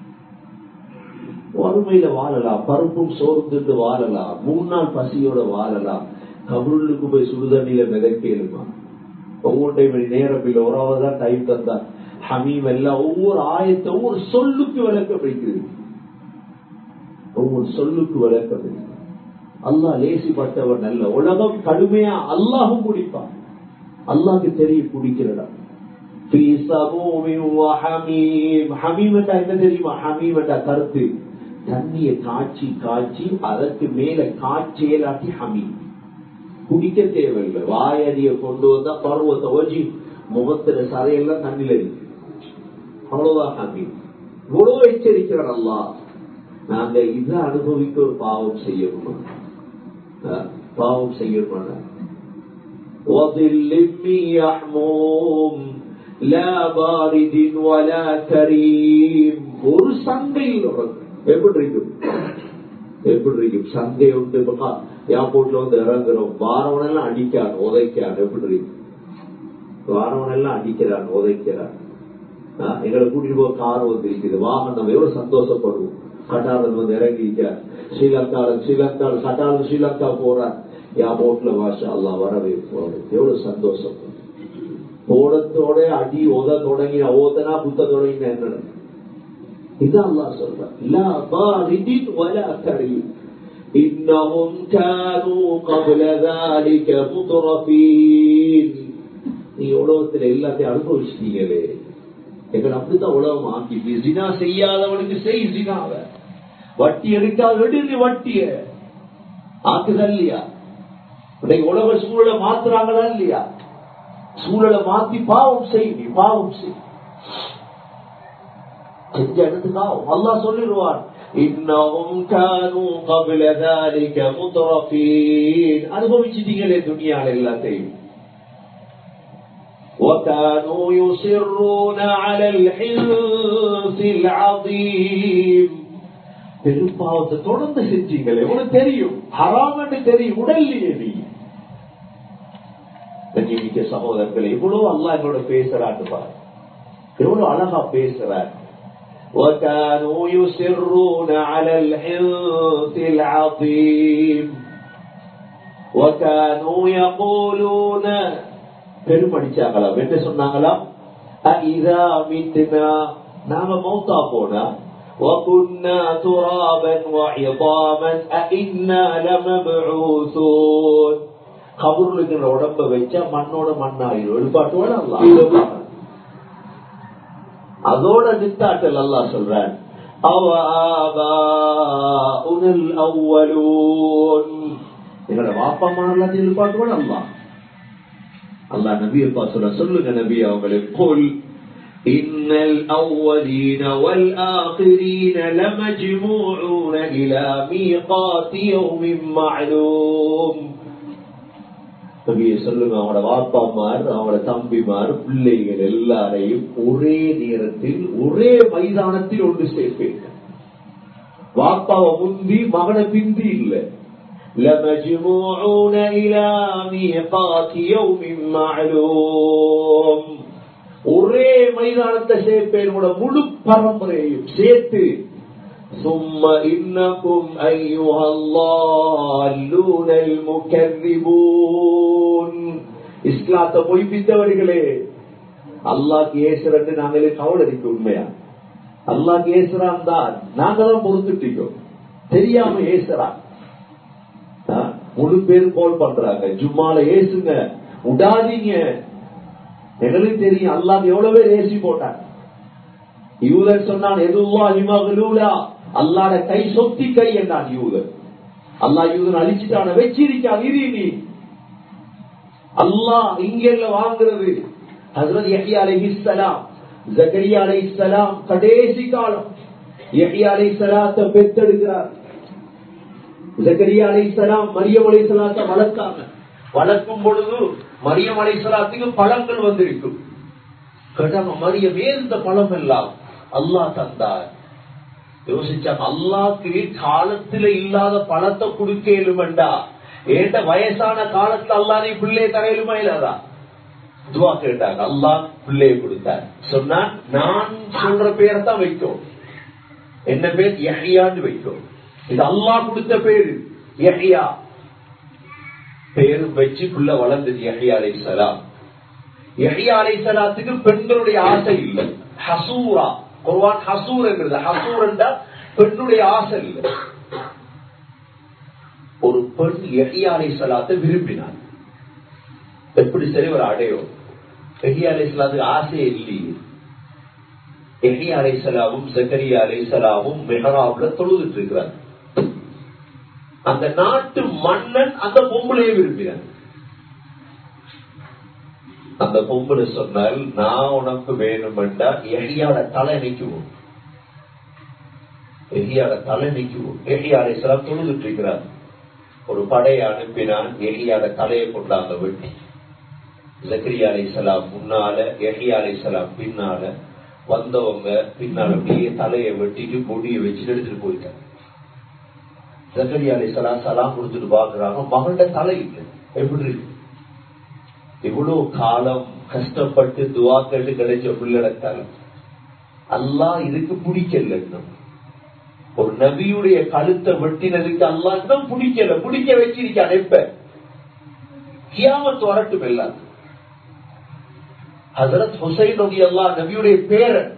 வறுமையில வாழலாம் பருப்பும் சோர்ந்துட்டு வாழலாம் மூணு நாள் பசியோட வாழலாம் கபருளுக்கு போய் சுடுதண்ணியில மிதக்கேலுமா ஒவ்வொன்றை மணி நேரம் இல்லை ஒரு தான் டைம் தந்தா ஹமீம் எல்லாம் ஒவ்வொரு ஆயத்தை ஒவ்வொரு சொல்லுக்கு விளக்கம் வைக்குது ஒவ்வொரு சொல்லுக்கு விளக்கம் வைக்குது அல்லா லேசிப்பட்டவன் அல்ல உலகம் கடுமையா அல்லாஹும் குடிப்பான் அல்லாஹ்க்கு தெரியும் குடிக்கிறடா என்ன தெரியுமா ஹமீம் என்ற கருத்து தண்ணியை காய்ச்சி காய்ச்சி அதற்கு மேல காய்ச்சேலாட்டி ஹமீம் குடிக்க தேவையில்லை வாயடிய கொண்டு வந்தா பருவத்தை ஓஜி முகத்துல சரையெல்லாம் தண்ணில இருக்கு அவ்வளவுதான் ஹமீம் இவ்வளவு எச்சரிக்கிறார் அல்லாஹ் நாங்க இதை அனுபவிக்க ஒரு பாவம் செய்யணும் பாவம் செய்யணும் وظل من يحموم لا بارد ولا كريم ஒரு சங்கையில் எப்படி இருக்கும் எப்படி இருக்கும் சங்கை உண்டு ஏர்போர்ட்ல வந்து இறங்குறோம் வாரவனெல்லாம் அடிக்கான் உதைக்கான் எப்படி இருக்கு வாரவனெல்லாம் அடிக்கிறான் உதைக்கிறான் எங்களை கூட்டிட்டு போக கார் வந்து இருக்குது வாகனம் எவ்வளவு சந்தோஷப்படுவோம் கட்டாரன் வந்து இறங்கிக்க ஸ்ரீலங்கால ஸ்ரீலங்கா கட்டாரன் ஸ்ரீலங்கா போறார் ஏர்போர்ட்ல வாஷா அல்லா வரவே போறது எவ்வளவு சந்தோஷம் போடத்தோட அடி ஓத தொடங்கின ஓதனா புத்த தொடங்கின என்ன இதான் அல்லா சொல்ற லா பாரிதின் வலா கரீம் إنهم كانوا قبل ذلك مترفين நீ உலகத்துல எல்லாத்தையும் அனுபவிச்சிட்டீங்களே எங்களை அப்படித்தான் உலகம் ஆக்கி ஜினா செய்யாதவனுக்கு செய் ஜினாவ வட்டி எடுக்காத எடுத்து வட்டிய ஆக்குதா இல்லையா இன்னைக்கு உலக சூழலை மாத்துறாங்களா இல்லையா சூழலை மாத்தி பாவம் செய் நீ பாவம் செய் செஞ்ச இடத்துக்காகும் அல்லா சொல்லிடுவான் இன்னமும் கானும் قبل ذلك مترفين அனுபவிச்சிட்டீங்களே துணியால எல்லாத்தையும் وكانوا يصرون على الحنث العظيم பெரும்பாவத்தை தொடர்ந்து செஞ்சீங்களே உனக்கு தெரியும் ஹராமன்னு தெரியும் உடல்லையே நீ கண்ணியமிக்க சகோதரர்களை இவ்வளவு அல்லா என்னோட பேசுறான்னு பாரு எவ்வளவு அழகா பேசுறார் وكانوا يسرون على الحنث العظيم وكانوا يقولون பெருமடிச்சாங்களா என்ன சொன்னாங்களா இதா மித்னா நாம மௌத்தா போனா وكنا ترابا وعظاما أئنا لمبعوثون கபூர்ல இருக்கிற உடம்ப வச்சா மண்ணோட மண்ணாயிரும் எழுப்பாட்டோட அல்ல அதோட நித்தாட்டல் அல்லா சொல்றான் எங்களோட வாப்பா மாறலாம் எழுப்பாட்டோட அல்லா அல்லா நபியப்பா சொல்ற சொல்லுங்க நபி அவங்களுக்கு கொல் إن الأولين والآخرين لمجموعون إلى ميقات يوم معلوم நபிய சொல்லுங்க அவனோட வாப்பாமார் அவனோட தம்பிமார் பிள்ளைகள் எல்லாரையும் ஒரே நேரத்தில் ஒரே மைதானத்தில் ஒன்று சேர்ப்பீங்க வாப்பாவை முந்தி மகனை பிந்தி இல்லை لمجموعون إلى ميقات يوم معلوم ஒரே மைதானத்தை சேர்ப்பேன் முழு பரம்பரையையும் சேர்த்து ثم إنكم أيها الضالون المكذبون இஸ்லாத்தை பொய்ப்பித்தவர்களே அல்லாஹ் ஏசுறது நாங்களே கவலடிக்கு உண்மையா அல்லாஹ் ஏசுறான் தான் நாங்க தான் பொறுத்துட்டோம் தெரியாம ஏசுறான் முழு பேர் கோல் பண்றாங்க ஜும்மால ஏசுங்க விடாதீங்க எங்களுக்கு தெரியும் அல்லாஹ் எவ்வளவு பேர் ஏசி போட்டாங்க யூதன் சொன்னான் எதுவா இமகளூலா அல்லாட கை சொத்தி கை என்றான் யூதன் அல்லாஹ் யூதன் அழிச்சுட்டான வச்சிருக்கான் இரு நீ அல்லாஹ் இங்கெல்ல வாங்குறது ஹசரத் யஹ்யா அலைஹிஸ்ஸலாம் ஜக்கரியா அலைஹிஸ்ஸலாம் கடைசி காலம் யஹ்யா அலைஹிஸ்ஸலாத்தை பெத்தெடுக்கிறார் ஜக்கரியா அலைஹிஸ்ஸலாம் மரியம் அலைஹிஸ்ஸலாத்தை வளர்க்காங்க வளர்க்கும் பொழுது மரியம் அலைஹிஸ்ஸலாத்துக்கு பழங்கள் வந்திருக்கும் கேட்டாங்க மரியம் ஏன் இந்த பழம் எல்லாம் அல்லாஹ் தந்தார் யோசிச்சாங்க அல்லாக்கு காலத்துல இல்லாத பழத்தை கொடுக்க இயலுமெண்டா ஏண்ட வயசான காலத்துல அல்லா நீ பிள்ளைய தரையிலுமா இல்லாதா துவா கேட்டாங்க அல்லாஹ் பிள்ளைய கொடுத்தார் சொன்னா நான் சொல்ற பேரை தான் வைக்கும் என்ன பேர் யஹியான்னு வைக்கும் இது அல்லாஹ் கொடுத்த பேரு யஹியா பேரு வச்சு புள்ள வளர்ந்தது யஹியா அலை சலாம் யஹியா அலை சலாத்துக்கு பெண்களுடைய ஆசை இல்லை ஹசூரா குர்வான் ஹசூர் என்கிறது ஹசூர் என்றா பெண்ணுடைய ஆசை இல்லை ஒரு பெண் எஹியா அலை சலாத்தை விரும்பினார் எப்படி சரி ஒரு அடையும் எஹியா அலை சலாத்துக்கு ஆசையே இல்லையே எஹியா அலை சலாமும் ஜக்கரியா அலை சலாமும் மெஹராப்ல தொழுதுட்டு இருக்கிறார் அந்த நாட்டு மன்னன் அந்த பொம்பளையை விரும்பினார் அந்த பொம்பளை சொன்னால் நான் உனக்கு வேணுமெண்டா எஹியாட தலை நிக்குவோம் எஹியாட தலை நிக்குவோம் எஹியாடை சிலம் தொழுதுட்டு இருக்கிறார் ஒரு படையை அனுப்பினான் எஹியாட தலையை கொண்டாங்க வெட்டி ஜக்கரியா அலை சலாம் முன்னால எஹியா அலை சலாம் பின்னால வந்தவங்க பின்னால அப்படியே தலையை வெட்டிட்டு முடியை வச்சுட்டு எடுத்துட்டு போயிட்டாங்க ஜக்கரியா அலை சலாம் சலாம் கொடுத்துட்டு பாக்குறாங்க மகள்கிட்ட தலை இல்லை எப்படி இருக்கு இவ்வளவு காலம் கஷ்டப்பட்டு துவா கேட்டு கிடைச்ச பிள்ளடத்தால அல்லா இதுக்கு பிடிக்கல இன்னும் ஒரு நபியுடைய கழுத்தை வெட்டினதுக்கு அல்லா இன்னும் பிடிக்கல பிடிக்க வச்சிருக்கான் எப்ப கியாமத்து வரட்டும் எல்லாம் ஹசரத் ஹுசைன் ரவி அல்லா நபியுடைய பேரன்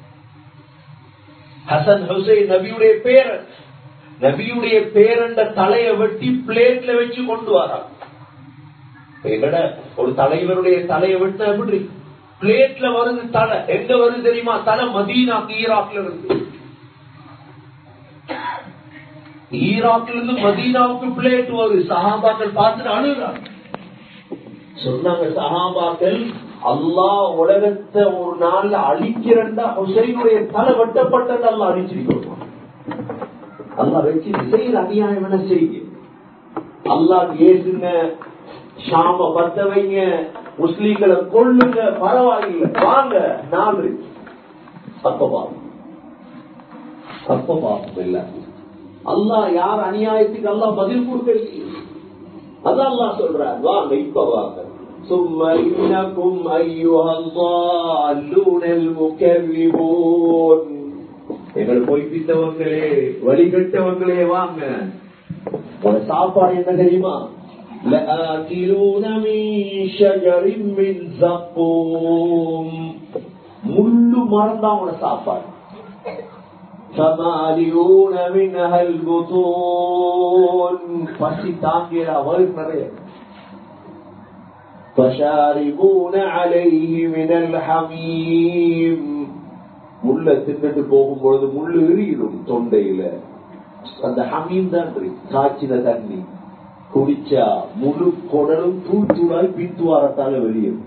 ஹசன் ஹுசைன் நபியுடைய பேரன் நபியுடைய பேரண்ட தலையை வெட்டி பிளேட்ல வச்சு கொண்டு வரான் எங்கட ஒரு தலைவருடைய தலையை வெட்ட எப்படி பிளேட்ல வருது தலை எங்க வருது தெரியுமா தலை மதீனா ஈராக்ல இருந்து ஈராக்ல இருந்து மதீனாவுக்கு பிளேட் வருது சஹாபாக்கள் பார்த்துட்டு அழுகிறாங்க சொன்னாங்க சஹாபாக்கள் அல்லாஹ் உலகத்தை ஒரு நாள்ல அழிக்கிறண்டா ஹுசைனுடைய தலை வெட்டப்பட்டது அல்லா அழிச்சிருக்கோம் அல்லா வச்சு செய்யற அநியாயம் என்ன செய்ய அல்லாஹ் ஏசுங்க ஷாம பத்த வைங்க முஸ்லீம்களை கொள்ளுங்க பரவாயில்லை வாங்க நாலு அப்ப பாவம் அப்ப பாவம் இல்ல அல்லாஹ் யார் அநியாயத்துக்கு அல்லாஹ் பதில் கொடுக்கலையே அதான் அல்லாஹ் சொல்றார் வாங்க இப்ப வாங்க ثم إنكم أيها الضالون المكذبون எங்களை பொய்ப்பித்தவங்களே வழிகட்டவங்களே வாங்க ஒரு சாப்பாடு என்ன தெரியுமா لآكلون من شجر من زقوم முள்ளு மறந்தா அவங்களோட சாப்பாடு فمالئون منها البطون பசி தாங்கிற அவருக்கு நிறைய فشاربون عليه من الحميم முள்ள தின்னுட்டு போகும்பொழுது முள்ளு எரியிடும் தொண்டையில அந்த ஹமீம் தான் காய்ச்சின தண்ணி குடிச்சா முழு குடலும் தூள் தூளாய் பின்துவாரத்தால வெளியும்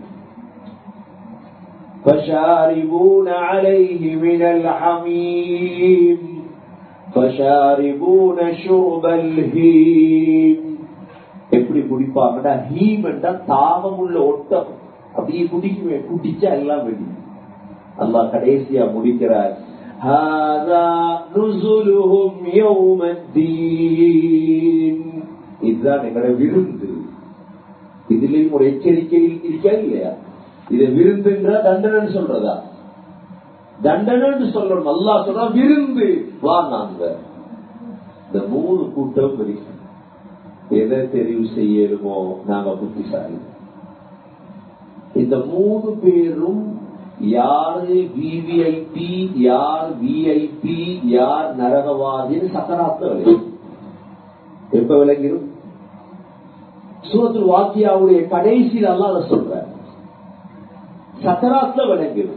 فشاربون عليه من الحميم فشاربون شرب الهيم எப்படி குடிப்பாங்கடா ஹீம் என்றா தாகம் உள்ள ஒட்டம் அப்படியே குடிக்குமே குடிச்சா எல்லாம் வெளியும் அல்லாஹ் கடைசியா முடிக்கிறார் هذا نزلهم يوم الدين இதுதான் எங்களோட விருந்து இதுலயும் ஒரு எச்சரிக்கை இருக்கா இல்லையா இது விருந்துன்ற தண்டனை சொல்றதா தண்டனை சொல்லணும் அல்லா சொல்ற விருந்து வா நாங்க இந்த மூணு கூட்டம் இருக்கு எதை தெரிவு செய்யணுமோ நாங்க புத்திசாலி இந்த மூணு பேரும் யாரு விவிஐபி யார் விஐபி யார் நரகவாதின்னு சக்கராத்த விளையும் எப்ப விளங்கிடும் சூரத்து வாக்கியாவுடைய கடைசியில் எல்லாம் அதை சொல்ற சக்கராத்துல விளங்கிடும்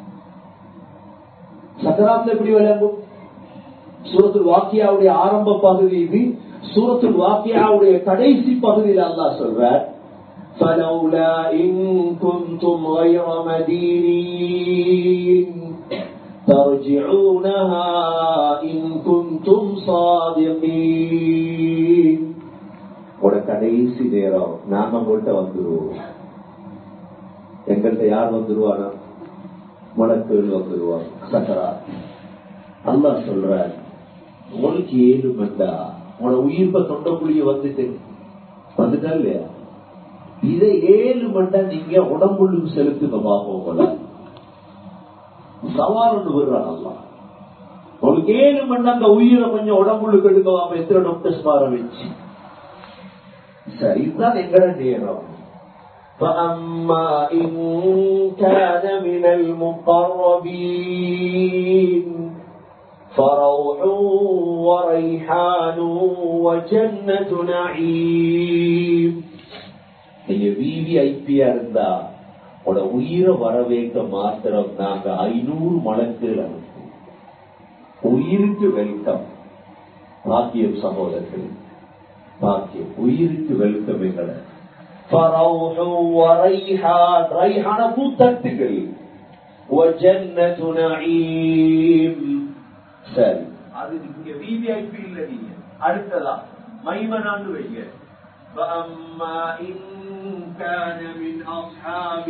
சக்கராத்துல எப்படி விளங்கும் சூரத்துல் வாக்கியாவுடைய ஆரம்ப பகுதி இது சூரத்துல் வாக்கியாவுடைய கடைசி பகுதியில் அல்லாஹ் சொல்றார் فلولا إن كنتم غير مدينين ترجعونها إن كنتم صادقين ஒரு கடைசி நேரம் நாம உங்கள்கிட்ட வந்துருவோம் எங்கள்கிட்ட யார் வந்துருவானா மலக்குகள் வந்துருவாங்க சக்கரா அல்லா சொல்ற உங்களுக்கு ஏழு மண்டா உன உயிர்ப்ப தொண்டக்குழிய வந்துட்டு வந்துட்டா இல்லையா இதை ஏழு மண்டா நீங்க உடம்புள்ளுக்கு செலுத்துங்க பாப்போம் சவால் ஒன்று விடுறான் அல்லா உங்களுக்கு ஏழு மண்டா அந்த உயிரை கொஞ்சம் உடம்புள்ளுக்கு எடுக்க வாப்ப எத்தனை டாக்டர்ஸ் மாற வச்சு சரி இதுதான் எங்கட நேரம் فأما إن كان من المقربين فروح وريحان وجنة نعيم நீங்க விவிஐபியா இருந்தா உட உயிரை வரவேற்க மாத்திரம் நாங்க ஐநூறு மலக்குகள் அனுப்புவோம் உயிருக்கு வெல்கம் பாக்கியம் சகோதரர்கள் பாக்கியம் உயிருக்கு வெல்கம் எங்களை ரைஹான பூத்தட்டுகள் சரி அது நீங்க விவிஐபி இல்ல நீங்க அடுத்ததா மைமனாண்டு வைங்க فأما إن كان من أصحاب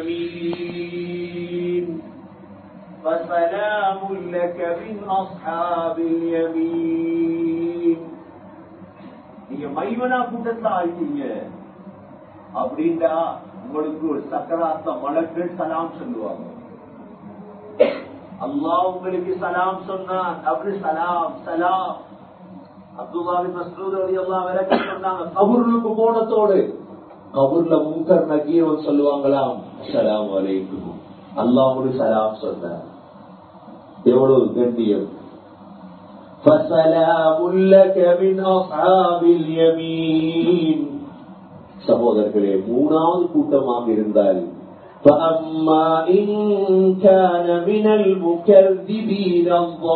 اليمين فسلام لك من أصحاب اليمين நீங்க மைமனா கூட்டத்துல ஆயிட்டீங்க அப்படின்டா உங்களுக்கு ஒரு சக்கராத்த மலர்கள் சலாம் சொல்லுவாங்க அல்லாஹ் உங்களுக்கு சலாம் சொன்னான் அப்படி சலாம் சலாம் அப்துல்லாஹி மஸ்ரூத் ரலியல்லாஹு அன்ஹு சொன்னாங்க கபருக்கு போனதோடு கபூர்ல முங்கர் நக்கீர் சொல்லுவாங்களாம் அஸ்ஸலாமு அலைக்கும் அல்லாஹ்வுடைய சலாம் சொன்னார் எவ்வளவு கண்ணியம் فسلام لك من أصحاب اليمين சகோதரர்களே மூணாவது கூட்டமாக இருந்தால் فأما إن كان من المكذبين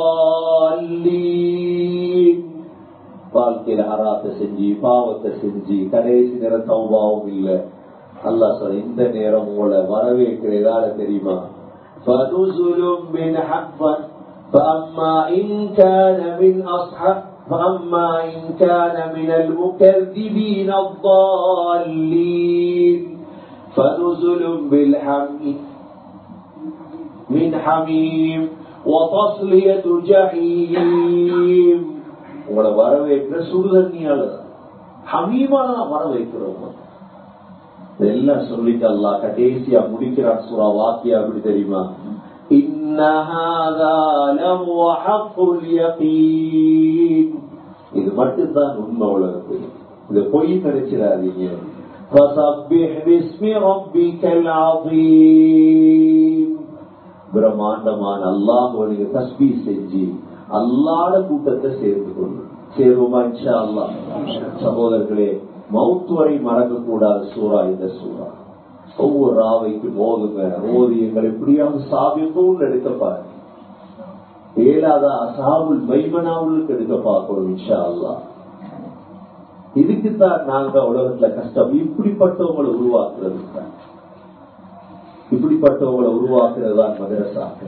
الضالين வாழ்க்கையில அராத்த செஞ்சு பாவத்தை செஞ்சு கடைசி நேரம் தௌபாவும் இல்ல அல்லாஹ் சொல்ற இந்த நேரம் உங்களை வரவேற்கிறதால தெரியுமா فنزل من حق فأما إن كان من أصحاب فأما إن كان من المكذبين الضالين فنزل بالحميم من حميم وتصلية جحيم உங்களை வரவேற்கிற சுடுதண்ணியால ஹமீமான வரவேற்கிறோம் இதெல்லாம் சொல்லிட்டு அல்லா கடைசியா முடிக்கிறான் சுறா வாக்கியா அப்படி தெரியுமா إن هذا لهو حق اليقين இது மட்டும்தான் உண்மை உலகத்தில் இது பொய் நினைச்சிடாதீங்க فسبح باسم ربك العظيم பிரம்மாண்டமான அல்லாஹ் நீங்க தஸ்பீ செஞ்சு அல்லாட கூட்டத்தை சேர்ந்து கொள்ளும் சேருவோமா இன்ஷா அல்லாஹ் சகோதரர்களே மவுத்து வரை மறக்க கூடாத சூறா இந்த சூறா ஒவ்வொரு ராவைக்கு மோதுங்க ஓதியங்கள் எப்படியாவது சாபியமும் எடுக்க பாருங்க ஏழாதா அசாபுல் மைமனாவுக்கு எடுக்க பார்க்கணும் இன்ஷா அல்லா இதுக்குத்தான் நாங்க உலகத்துல கஷ்டம் இப்படிப்பட்டவங்களை உருவாக்குறது தான் இப்படிப்பட்டவங்களை உருவாக்குறது தான் மதரசாக்க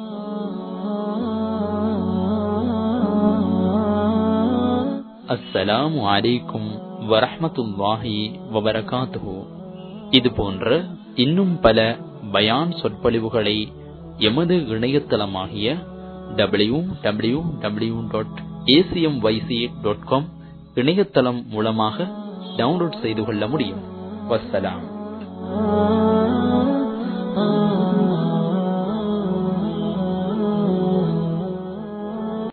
அஸ்ஸலாமு அலைக்கும் வரஹ்மத்துல்லாஹி வபரகாத்துஹு இது போன்ற இன்னும் பல பயான் சொற்பொழிவுகளை எமது இணையதளமாகிய W W W dot ACM YC dot com இணையதளம் மூலமாக டவுன்லோட் செய்து கொள்ள முடியும் வஸ்ஸலாம்